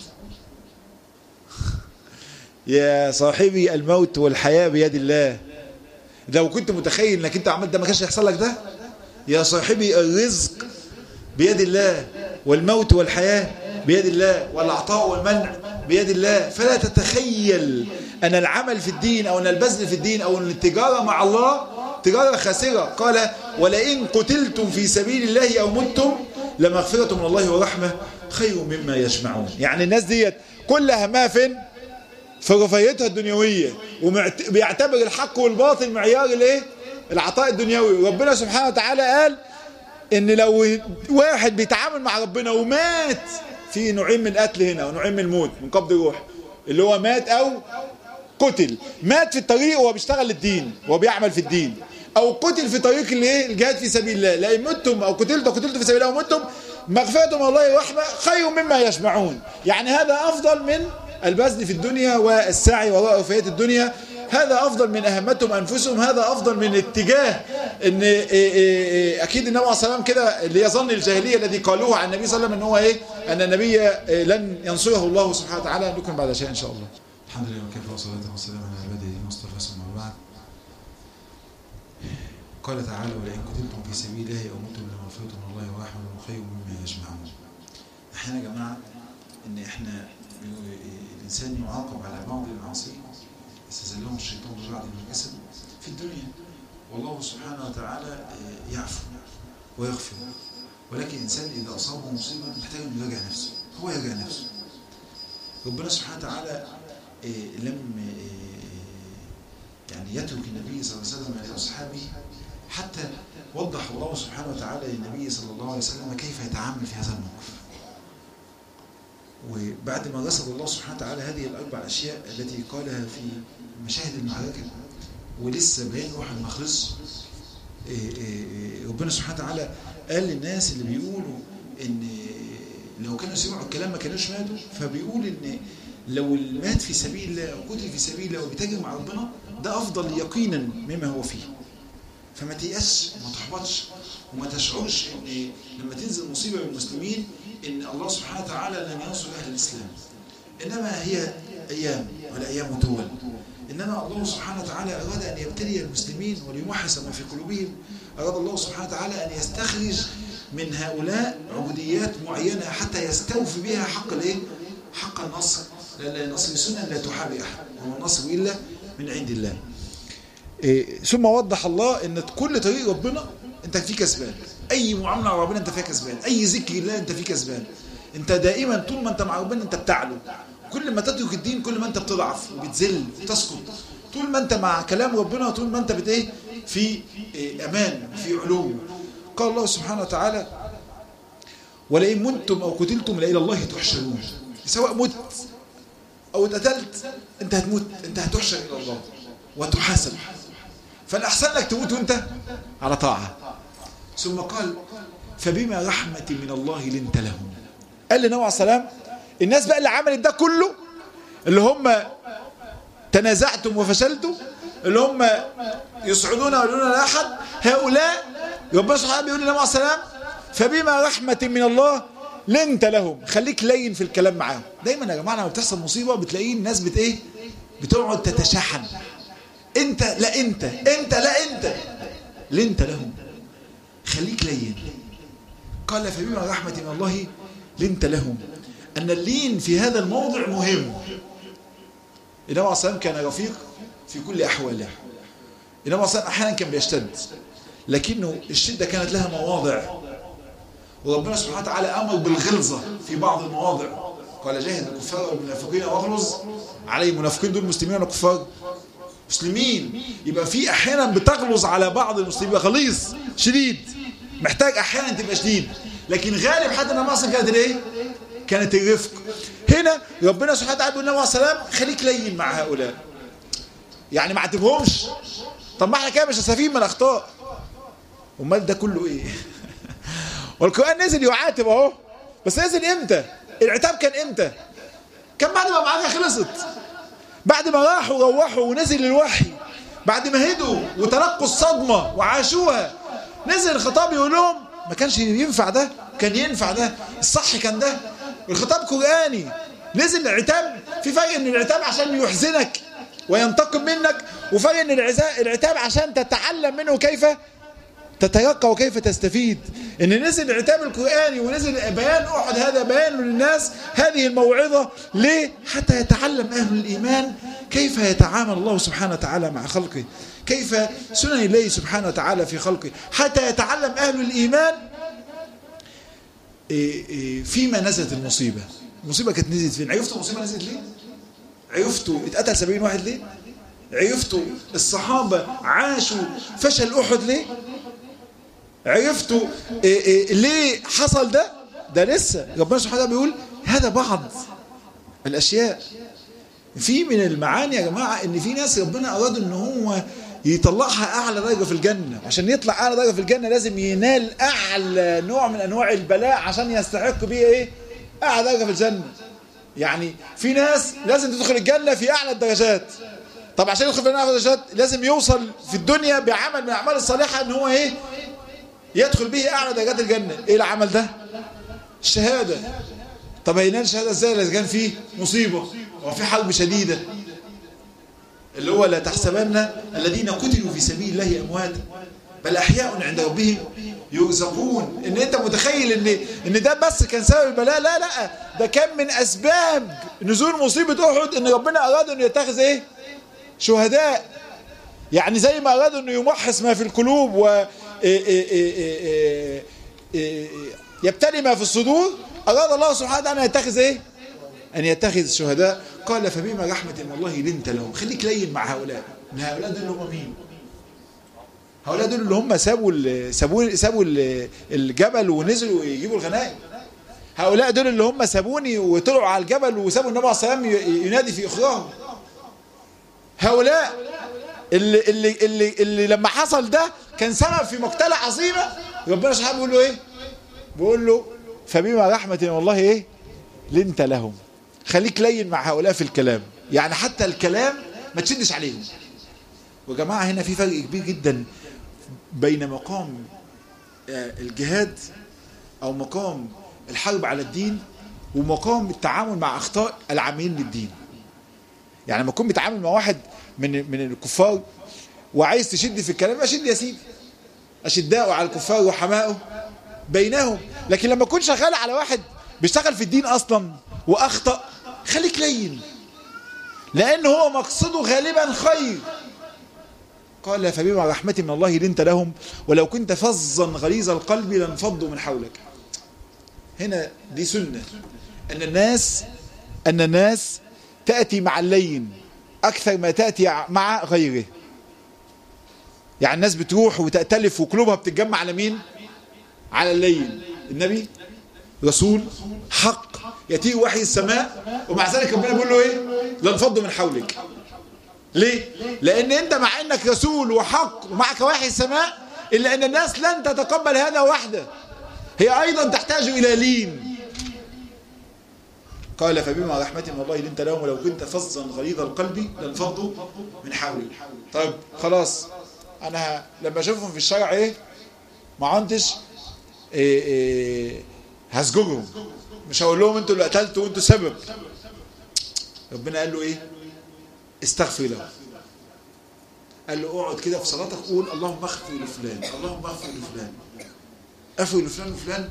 يا صاحبي الموت والحياة بيد الله لو كنت متخيل انك انت عملت ده ما كانش هيحصل لك ده يا صاحبي الرزق بيد الله والموت والحياة بيد الله والعطاء والمنع بيد الله فلا تتخيل أن العمل في الدين أو أن البذل في الدين أو أن التجارة مع الله تجارة خاسرة قال ولئن قتلتم في سبيل الله أو متم لمغفرة من الله ورحمة خير مما يجمعون يعني الناس ديت كل همها فين في رفاهيتها الدنيوية وبيعتبر الحق والباطل معيار الايه العطاء الدنيوي ربنا سبحانه وتعالى قال ان لو واحد بيتعامل مع ربنا ومات في نوعين من القتل هنا ونوعين من الموت من قبض الروح اللي هو مات او قتل مات في الطريق وهو بيشتغل للدين وهو بيعمل في الدين او قتل في طريق الايه الجهاد في سبيل الله لئن متم او قتلت قتلت في سبيل الله ومتم مغفرة من الله ورحمة خير مما يجمعون يعني هذا افضل من البذل في الدنيا والسعي وراء رفاهية الدنيا هذا افضل من اهمتهم انفسهم هذا افضل من اتجاه ان إيه إيه اكيد النبي عليه الصلاه كده اللي يظن الجاهليه الذي قالوه عن النبي صلى الله عليه وسلم ان هو ايه ان النبي لن ينصره الله سبحانه وتعالى نكمل بعد شيء ان شاء الله الحمد لله وكفى وصلاة وسلاما على عباده المصطفى ثم بعد قال تعالى ولئن قتلتم في سبيل الله او متم لمغفرة من الله ورحمة خير مما يجمعون احيانا يا جماعه ان احنا الانسان يعاقب على بعض المعاصي استزلهم الشيطان ببعض من الجسد في الدنيا والله سبحانه وتعالى يعفو ويغفر ولكن الإنسان إذا أصابه مصيبة محتاج أن يراجع نفسه هو يراجع نفسه ربنا سبحانه وتعالى لم يعني يترك النبي صلى الله عليه وسلم لأصحابه حتى وضح الله سبحانه وتعالى للنبي صلى الله عليه وسلم كيف يتعامل في هذا الموقف وبعد ما رصد الله سبحانه وتعالى هذه الأربع أشياء التي قالها في مشاهد المعركة ولسه بيان روح المخلص ربنا سبحانه وتعالى قال للناس اللي بيقولوا ان لو كانوا سمعوا الكلام ما كانوش ماتوا فبيقول ان لو مات في سبيل الله او قتل في سبيل الله وبيتاجر مع ربنا ده افضل يقينا مما هو فيه فما تيأسش وما تحبطش وما تشعرش ان لما تنزل مصيبه بالمسلمين ان الله سبحانه وتعالى لن ينصر اهل الاسلام انما هي ايام والايام تول إنما الله سبحانه وتعالى أراد أن يبتلي المسلمين وليمحص ما في قلوبهم أراد الله سبحانه وتعالى أن يستخرج من هؤلاء عبوديات معينة حتى يستوفي بها حق الايه؟ حق النصر لأن النصر سنة لا تحابي أحد وما النصر إلا من عند الله إيه ثم وضح الله أن كل طريق ربنا أنت فيه كسبان أي معاملة مع ربنا أنت فيها كسبان أي ذكر الله أنت فيه كسبان أنت دائما طول ما أنت مع ربنا أنت بتعلو كل ما تترك الدين كل ما انت بتضعف وبتذل وتسقط طول ما انت مع كلام ربنا طول ما انت بت ايه في إيه امان وفي علو قال الله سبحانه وتعالى ولئن متم او قتلتم لإلى الله تحشرون سواء مت او اتقتلت انت هتموت انت هتحشر الى الله وتحاسب فالاحسن لك تموت وانت على طاعه ثم قال فبما رحمه من الله لنت لهم قال للنبي عليه السلام الناس بقى اللي عملت ده كله اللي هم تنازعتم وفشلتم اللي هم يصعدون ويقولون لا احد هؤلاء ربنا سبحانه بيقول لنا مع السلام فبما رحمة من الله لنت لهم خليك لين في الكلام معاهم دايما يا جماعه لما بتحصل مصيبه بتلاقيه الناس بت ايه بتقعد تتشحن انت لا انت انت لا انت لنت لهم خليك لين قال فبما رحمة من الله لنت لهم أن اللين في هذا الموضع مهم النبي عليه الصلاة كان رفيق في كل أحواله النبي عليه الصلاة أحيانا كان بيشتد لكنه الشدة كانت لها مواضع وربنا سبحانه وتعالى أمر بالغلظة في بعض المواضع قال جاهد الكفار والمنافقين واغلظ علي المنافقين دول مسلمين ولا كفار مسلمين يبقى في أحيانا بتغلظ على بعض المسلمين غليظ شديد محتاج أحيانا تبقى شديد لكن غالب حتى النبي أصلا كانت الايه كانت الرفق هنا ربنا سبحانه وتعالى بيقول لنا السلام خليك لين مع هؤلاء يعني ما عاتبهمش طب ما احنا كده مش هستفيد من الاخطاء امال ده كله ايه والقران نزل يعاتب اهو بس نزل امتى العتاب كان امتى كان بعد ما معاك خلصت بعد ما راحوا روحوا ونزل الوحي بعد ما هدوا وتلقوا الصدمه وعاشوها نزل الخطاب يقول لهم ما كانش ينفع ده كان ينفع ده الصح كان ده الخطاب قرآني نزل العتاب في فرق ان العتاب عشان يحزنك وينتقم منك وفرق ان العتاب عشان تتعلم منه كيف تتيقى وكيف تستفيد ان نزل العتاب القرآني ونزل بيان احد هذا بيان للناس هذه الموعظة ليه حتى يتعلم اهل الايمان كيف يتعامل الله سبحانه وتعالى مع خلقه كيف سنن الله سبحانه وتعالى في خلقه حتى يتعلم اهل الايمان فيما نزلت المصيبة المصيبة كانت نزلت فين عرفتوا المصيبة نزلت ليه عرفتوا اتقتل 70 واحد ليه عرفتوا الصحابة عاشوا فشل أحد ليه عرفتوا إيه إيه ليه حصل ده ده لسه ربنا سبحانه وتعالى بيقول هذا بعض الأشياء في من المعاني يا جماعة ان في ناس ربنا أراد ان هو يطلعها أعلى درجة في الجنة عشان يطلع أعلى درجة في الجنة لازم ينال أعلى نوع من أنواع البلاء عشان يستحق بيه إيه أعلى درجة في الجنة يعني في ناس لازم تدخل الجنة في أعلى الدرجات طب عشان يدخل في أعلى الدرجات لازم يوصل في الدنيا بعمل من الأعمال الصالحة ان هو إيه يدخل به أعلى درجات الجنة إيه العمل ده الشهادة طب هينال الشهادة إزاي إذا كان فيه مصيبة وفي حرب شديدة اللي هو لا تحسبن الذين قتلوا في سبيل الله أمواتا بل أحياء عند ربهم يرزقون ان انت متخيل ان ان ده بس كان سبب البلاء لا لا ده كان من اسباب نزول مصيبة احد ان ربنا اراد انه يتخذ ايه شهداء يعني زي ما اراد انه يمحص ما في القلوب و يبتلي ما في الصدور اراد الله سبحانه وتعالى ان يتخذ ايه ان يتخذ شهداء قال فبما رحمة من الله لنت لهم خليك لين مع هؤلاء من هؤلاء دول هم مين هؤلاء دول اللي هم سابوا ال سابوا سابوا ال الجبل ونزلوا يجيبوا الغنائم هؤلاء دول اللي هم سابوني وطلعوا على الجبل وسابوا النبي عليه الصلاه والسلام ينادي في اخراهم هؤلاء اللي, اللي, اللي, اللي لما حصل ده كان سبب في مقتلة عظيمة ربنا سبحانه بيقول له ايه بيقول له فبما رحمة والله ايه لنت لهم خليك لين مع هؤلاء في الكلام يعني حتى الكلام ما تشدش عليهم وجماعة هنا في فرق كبير جدا بين مقام الجهاد او مقام الحرب على الدين ومقام التعامل مع اخطاء العاملين للدين يعني لما تكون بتعامل مع واحد من من الكفار وعايز تشد في الكلام اشد يا سيدي اشداء على الكفار وحماؤه بينهم لكن لما تكون شغال على واحد بيشتغل في الدين اصلا واخطا خليك لين لان هو مقصده غالبا خير قال فبما رحمة من الله لنت لهم ولو كنت فظا غليظ القلب لانفضوا من حولك هنا دي سنة أن الناس أن الناس تأتي مع اللين أكثر ما تأتي مع غيره يعني الناس بتروح وتأتلف وقلوبها بتتجمع على مين على اللين النبي رسول حق يأتيه وحي السماء ومع ذلك ربنا بيقول له ايه لانفضوا من حولك ليه لان انت مع انك رسول وحق ومعك وحي السماء الا ان الناس لن تتقبل هذا وحده هي ايضا تحتاج الى لين قال فبما رحمة من الله لنت لهم ولو كنت فظا غليظ القلب لانفضوا من حولك طيب خلاص انا لما اشوفهم في الشارع ايه ما عندش إيه إيه هسجنهم مش هقول لهم انتوا اللي قتلتوا وانتوا سبب ربنا قال له ايه استغفر له قال له اقعد كده في صلاتك قول اللهم اغفر لفلان اللهم اغفر لفلان اغفر لفلان وفلان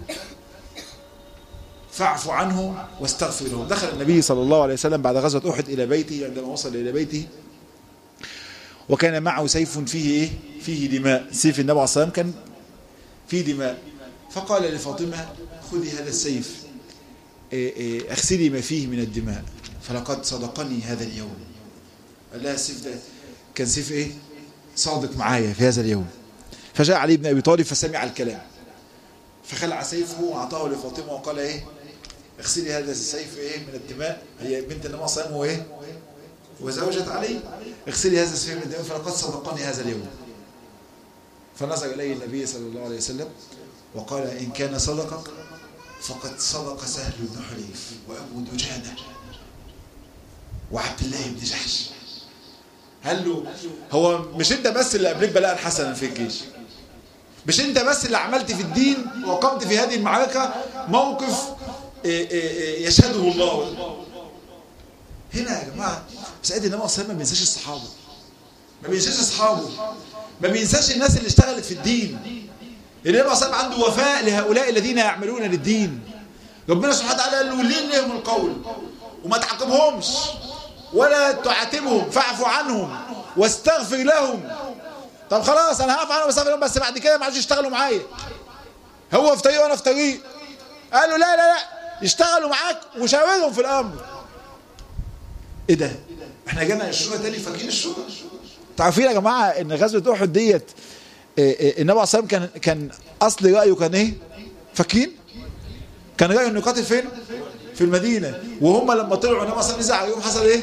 فاعف عنه واستغفر له دخل النبي صلى الله عليه وسلم بعد غزوة أحد إلى بيته عندما وصل إلى بيته وكان معه سيف فيه إيه؟ فيه دماء سيف النبي عليه الصلاة والسلام كان فيه دماء فقال لفاطمة خذي هذا السيف اغسلي ما فيه من الدماء فلقد صدقني هذا اليوم قال لها السيف ده كان سيف ايه صادق معايا في هذا اليوم فجاء علي بن ابي طالب فسمع الكلام فخلع سيفه واعطاه لفاطمه وقال ايه اغسلي هذا السيف ايه من الدماء هي بنت النبي صلى الله عليه وسلم وايه وزوجت عليه اغسلي هذا السيف من الدماء فلقد صدقني هذا اليوم فنظر اليه النبي صلى الله عليه وسلم وقال ان كان صدقك فقد صدق سهل بن حليف وابو دجانه وعبد الله بن جحش قال له هو مش انت بس اللي قبلك بلاء حسنا في الجيش مش انت بس اللي عملت في الدين وقمت في هذه المعركة موقف يشهده الله هنا يا جماعة سيدنا النبي صلى ما بينساش الصحابة ما بينساش اصحابه ما بينساش الناس اللي اشتغلت في الدين النبي صلى عنده وفاء لهؤلاء الذين يعملون للدين ربنا سبحانه وتعالى قال له لين لهم القول وما تعاقبهمش ولا تعاتبهم فاعفوا عنهم واستغفر لهم طب خلاص انا هقف عنهم واستغفر لهم بس بعد كده ما عادش يشتغلوا معايا هو في طريق وانا في طريق قالوا لا لا لا يشتغلوا معاك وشاورهم في الامر ايه ده احنا جينا الشورى تاني فاكرين الشورى تعرفين يا جماعه ان غزوه احد ديت النبي عليه الصلاه كان كان اصل رايه كان ايه فاكرين كان رايه انه يقاتل فين في المدينه وهم لما طلعوا النبي عليه نزل عليهم حصل ايه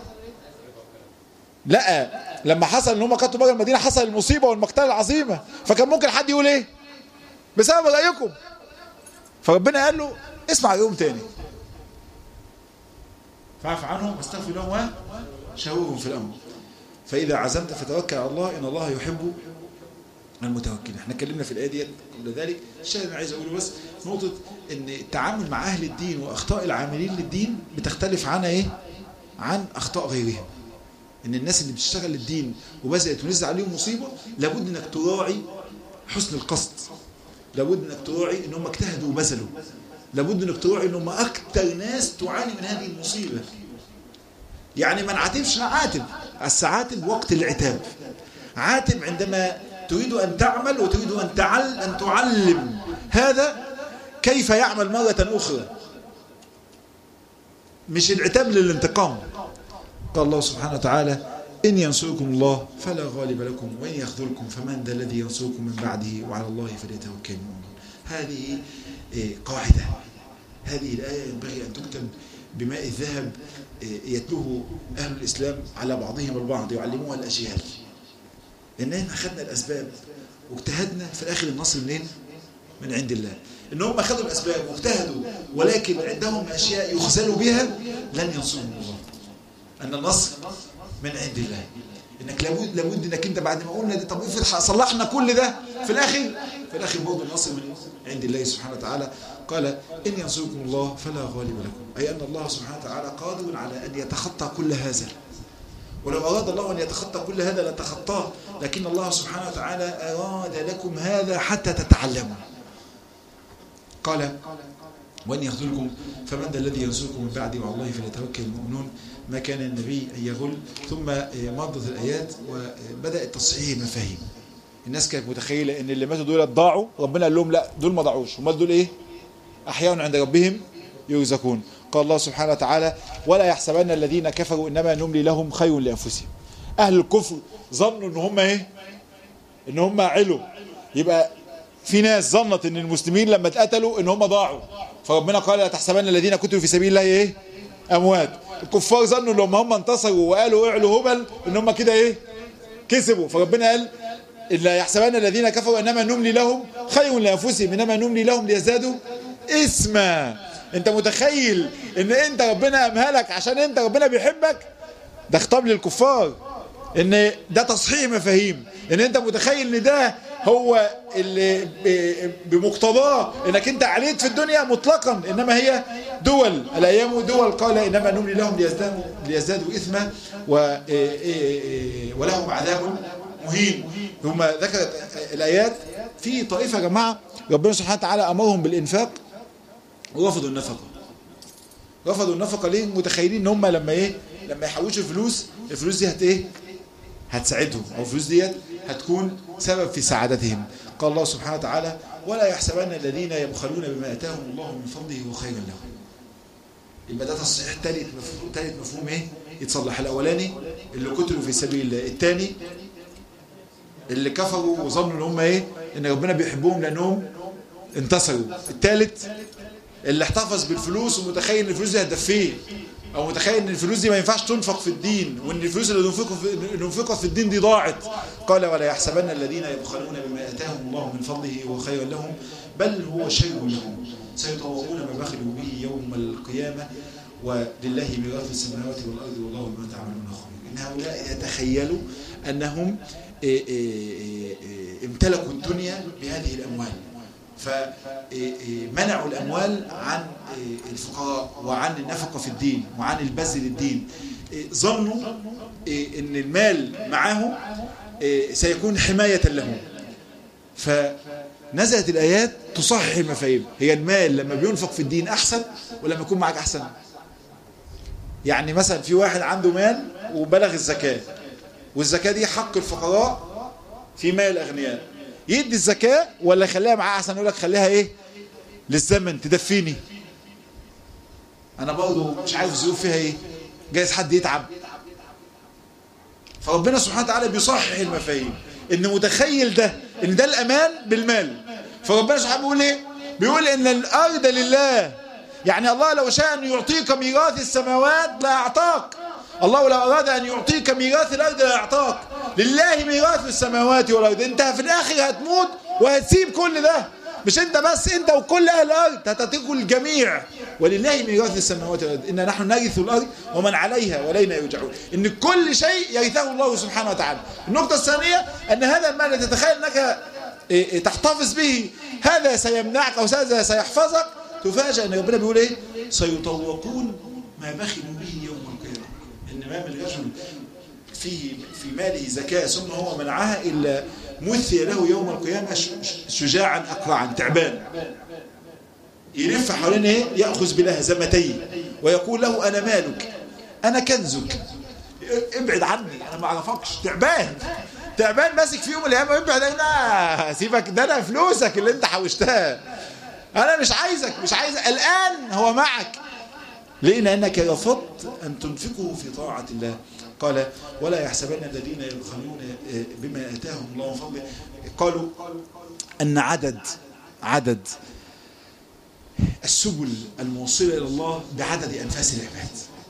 لا لما حصل ان هم قتلوا بره المدينه حصل المصيبه والمقتله العظيمه فكان ممكن حد يقول ايه بسبب رايكم فربنا قال له اسمع رايهم تاني فاعف عنهم واستغفر لهم وشاورهم في الامر فاذا عزمت فتوكل على الله ان الله يحب المتوكلين احنا اتكلمنا في الايه ديت قبل ذلك الشيء اللي انا عايز اقوله بس نقطه ان التعامل مع اهل الدين واخطاء العاملين للدين بتختلف عنها ايه عن اخطاء غيرهم ان الناس اللي بتشتغل للدين وبدات ونزل عليهم مصيبه لابد انك تراعي حسن القصد لابد انك تراعي ان هم اجتهدوا وبذلوا لابد انك تراعي ان هم اكثر ناس تعاني من هذه المصيبه يعني ما نعاتبش نعاتب بس عاتب وقت العتاب عاتب عندما تريد أن تعمل وتريد أن تعل أن تعلم هذا كيف يعمل مرة أخرى مش العتاب للانتقام قال الله سبحانه وتعالى إن ينصركم الله فلا غالب لكم وإن يخذلكم فمن ذا الذي ينصركم من بعده وعلى الله فليتوكل المؤمنون هذه قاعدة هذه الآية ينبغي أن تكتب بماء الذهب يتلوه أهل الإسلام على بعضهم البعض يعلموها الأجيال إن احنا أخذنا الأسباب واجتهدنا في الآخر النصر منين؟ من عند الله إن هم أخذوا الأسباب واجتهدوا ولكن عندهم أشياء يخزلوا بها لن ينصرهم الله أن النصر من عند الله انك لابد لابد انك انت بعد ما قلنا دي طب افرض صلحنا كل ده في الاخر في الاخر برضه النصر من عند الله سبحانه وتعالى قال ان ينصركم الله فلا غالب لكم اي ان الله سبحانه وتعالى قادر على ان يتخطى كل هذا ولو اراد الله ان يتخطى كل هذا لتخطاه لكن الله سبحانه وتعالى اراد لكم هذا حتى تتعلموا قال وان يخذلكم فمن ذا الذي ينصركم من بعدي وعلى الله فليتوكل المؤمنون ما كان النبي أن يغل ثم مضت الآيات وبدأت تصحيح المفاهيم الناس كانت متخيلة ان اللي ماتوا دول ضاعوا ربنا قال لهم لا دول ما ضاعوش هم دول ايه أحياء عند ربهم يرزقون قال الله سبحانه وتعالى ولا يحسبن الذين كفروا إنما نملي لهم خير لأنفسهم أهل الكفر ظنوا ان هم ايه ان هم علوا يبقى في ناس ظنت ان المسلمين لما اتقتلوا ان هم ضاعوا فربنا قال لا تحسبن الذين قتلوا في سبيل الله ايه اموات الكفار ظنوا لما هم انتصروا وقالوا اعلوا هبل ان هم كده ايه كسبوا فربنا قال لا يحسبن الذين كفروا انما نملي لهم خير لانفسهم انما نملي لهم ليزدادوا اسما انت متخيل ان انت ربنا امهلك عشان انت ربنا بيحبك ده خطاب للكفار ان ده تصحيح مفاهيم ان انت متخيل ان ده هو اللي بمقتضاه انك انت عليت في الدنيا مطلقا انما هي دول الايام دول قال انما نملي لهم ليزدادوا ليزدادوا اثما ولهم عذاب مهين ثم ذكرت الايات في طائفه يا جماعه ربنا سبحانه وتعالى امرهم بالانفاق ورفضوا النفقه رفضوا النفقه ليه متخيلين ان هم لما ايه لما يحوشوا فلوس الفلوس دي هت ايه هتساعدهم او الفلوس ديت هتكون سبب في سعادتهم قال الله سبحانه وتعالى ولا يحسبن الذين يبخلون بما اتاهم الله من فضله وخيرا لهم يبقى ده تصحيح ثالث مفهوم ثالث مفهوم ايه يتصلح الاولاني اللي قتلوا في سبيل الله الثاني اللي كفروا وظنوا ان هم ايه ان ربنا بيحبهم لانهم انتصروا الثالث اللي احتفظ بالفلوس ومتخيل ان الفلوس دي هتدفيه او متخيل ان الفلوس دي ما ينفعش تنفق في الدين وان الفلوس اللي انفقت في الدين دي ضاعت قال ولا يحسبن الذين يبخلون بما اتاهم الله من فضله وخيرا لهم بل هو شر لهم سيطوقون ما بخلوا به يوم القيامة ولله ميراث السماوات والأرض والله بما تعملون خبير إن هؤلاء يتخيلوا أنهم امتلكوا الدنيا بهذه الأموال فمنعوا الأموال عن الفقراء وعن النفقة في الدين وعن البذل للدين ظنوا أن المال معهم سيكون حماية لهم فنزلت الآيات تصحح المفاهيم هي المال لما بينفق في الدين أحسن ولما يكون معك أحسن يعني مثلا في واحد عنده مال وبلغ الزكاة والزكاة دي حق الفقراء في مال الأغنياء يدي الزكاة ولا يخليها معاه أحسن يقول لك خليها إيه للزمن تدفيني أنا برضه مش عارف الظروف فيها إيه جايز حد يتعب فربنا سبحانه وتعالى بيصحح المفاهيم ان متخيل ده ان ده الامان بالمال فربنا سبحانه بيقول ايه بيقول ان الارض لله يعني الله لو شاء ان يعطيك ميراث السماوات لا اعطاك الله لو اراد ان يعطيك ميراث الارض لا اعطاك لله ميراث السماوات والارض انت في الاخر هتموت وهتسيب كل ده مش انت بس انت وكل اهل الارض هتتركوا الجميع ولله ميراث السماوات والارض ان نحن نرث الارض ومن عليها والينا يرجعون ان كل شيء يرثه الله سبحانه وتعالى النقطه الثانيه ان هذا المال الذي تتخيل انك تحتفظ به هذا سيمنعك او هذا سيحفظك تفاجأ ان ربنا بيقول ايه سيطوقون ما بخلوا به يوم القيامه ان ما من رجل فيه في ماله زكاه ثم هو منعها الا مثي له يوم القيامة شجاعا أقرعا تعبان يلف حوالين ايه يأخذ بلهزمتيه ويقول له أنا مالك أنا كنزك ابعد عني أنا ما أعرفكش تعبان تعبان ماسك في يوم الأيام ابعد لا سيبك ده أنا فلوسك اللي أنت حوشتها أنا مش عايزك مش عايز الآن هو معك ليه لأنك رفضت أن تنفقه في طاعة الله قال ولا يحسبن الذين يبخلون بما آتاهم الله من فضله قالوا أن عدد عدد السبل الموصلة إلى الله بعدد أنفاس العباد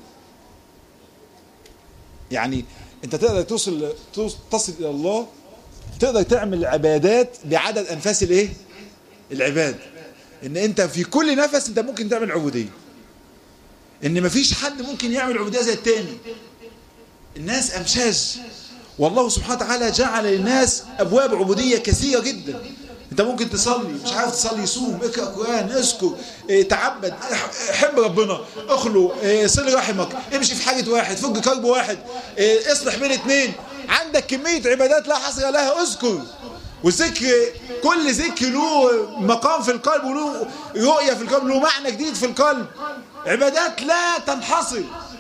يعني أنت تقدر توصل تصل إلى الله تقدر تعمل عبادات بعدد أنفاس الإيه؟ العباد إن أنت في كل نفس أنت ممكن تعمل عبودية إن مفيش حد ممكن يعمل عبودية زي التاني الناس أمشاج والله سبحانه وتعالى جعل للناس أبواب عبودية كثيرة جدا انت ممكن تصلي مش عارف تصلي صوم اقرا قران اذكر اه تعبد حب ربنا اخلو اه صل رحمك امشي في حاجه واحد فك كرب واحد اه اصلح بين اثنين عندك كميه عبادات لا حصر لها اذكر والذكر كل ذكر له مقام في القلب وله رؤيه في القلب له معنى جديد في القلب عبادات لا تنحصر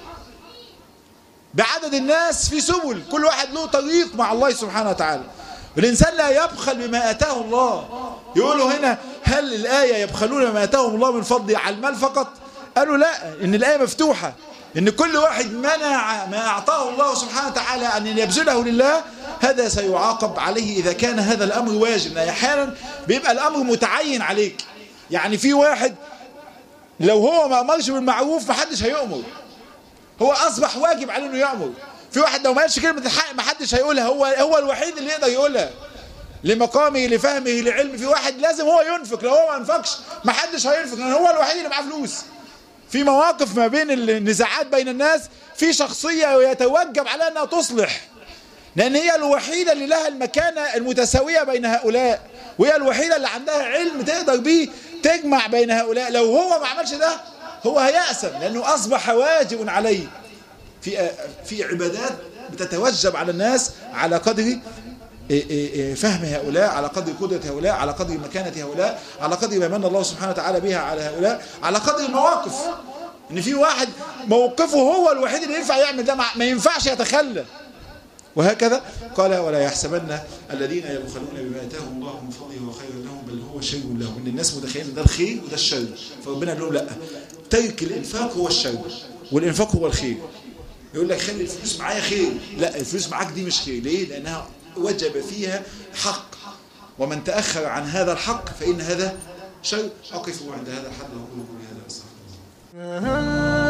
بعدد الناس في سبل كل واحد له طريق مع الله سبحانه وتعالى الإنسان لا يبخل بما أتاه الله يقولوا هنا هل الآية يبخلون بما أتاهم الله من فضل على المال فقط قالوا لا إن الآية مفتوحة إن كل واحد منع ما أعطاه الله سبحانه وتعالى أن يبذله لله هذا سيعاقب عليه إذا كان هذا الأمر واجب أحيانا بيبقى الأمر متعين عليك يعني في واحد لو هو ما أمرش بالمعروف محدش هيؤمر هو أصبح واجب عليه إنه يأمر في واحد لو ما قالش كلمة الحق ما حدش هيقولها هو هو الوحيد اللي يقدر يقولها لمقامه لفهمه لعلمه في واحد لازم هو ينفق لو هو ما انفقش ما حدش هينفق لان هو الوحيد اللي معاه فلوس في مواقف ما بين النزاعات بين الناس في شخصية يتوجب عليها انها تصلح لان هي الوحيدة اللي لها المكانة المتساوية بين هؤلاء وهي الوحيدة اللي عندها علم تقدر بيه تجمع بين هؤلاء لو هو ما عملش ده هو هيأسم لانه اصبح واجب عليه في في عبادات بتتوجب على الناس على قدر فهم هؤلاء على قدر قدرة هؤلاء على قدر مكانة هؤلاء على قدر ما من الله سبحانه وتعالى بها على هؤلاء على قدر المواقف ان في واحد موقفه هو الوحيد اللي ينفع يعمل ده ما ينفعش يتخلى وهكذا قال ولا يحسبن الذين يبخلون بما اتاهم الله من فضله وخير لهم بل هو شر لهم ان الناس متخيلين ده الخير وده الشر فربنا قال لهم لا ترك الانفاق هو الشر والانفاق هو الخير يقول لك خلي الفلوس معايا خير لا الفلوس معاك دي مش خير ليه لانها وجب فيها حق ومن تأخر عن هذا الحق فإن هذا شر أقف عند هذا الحد وأقول قولي هذا أستغفر الله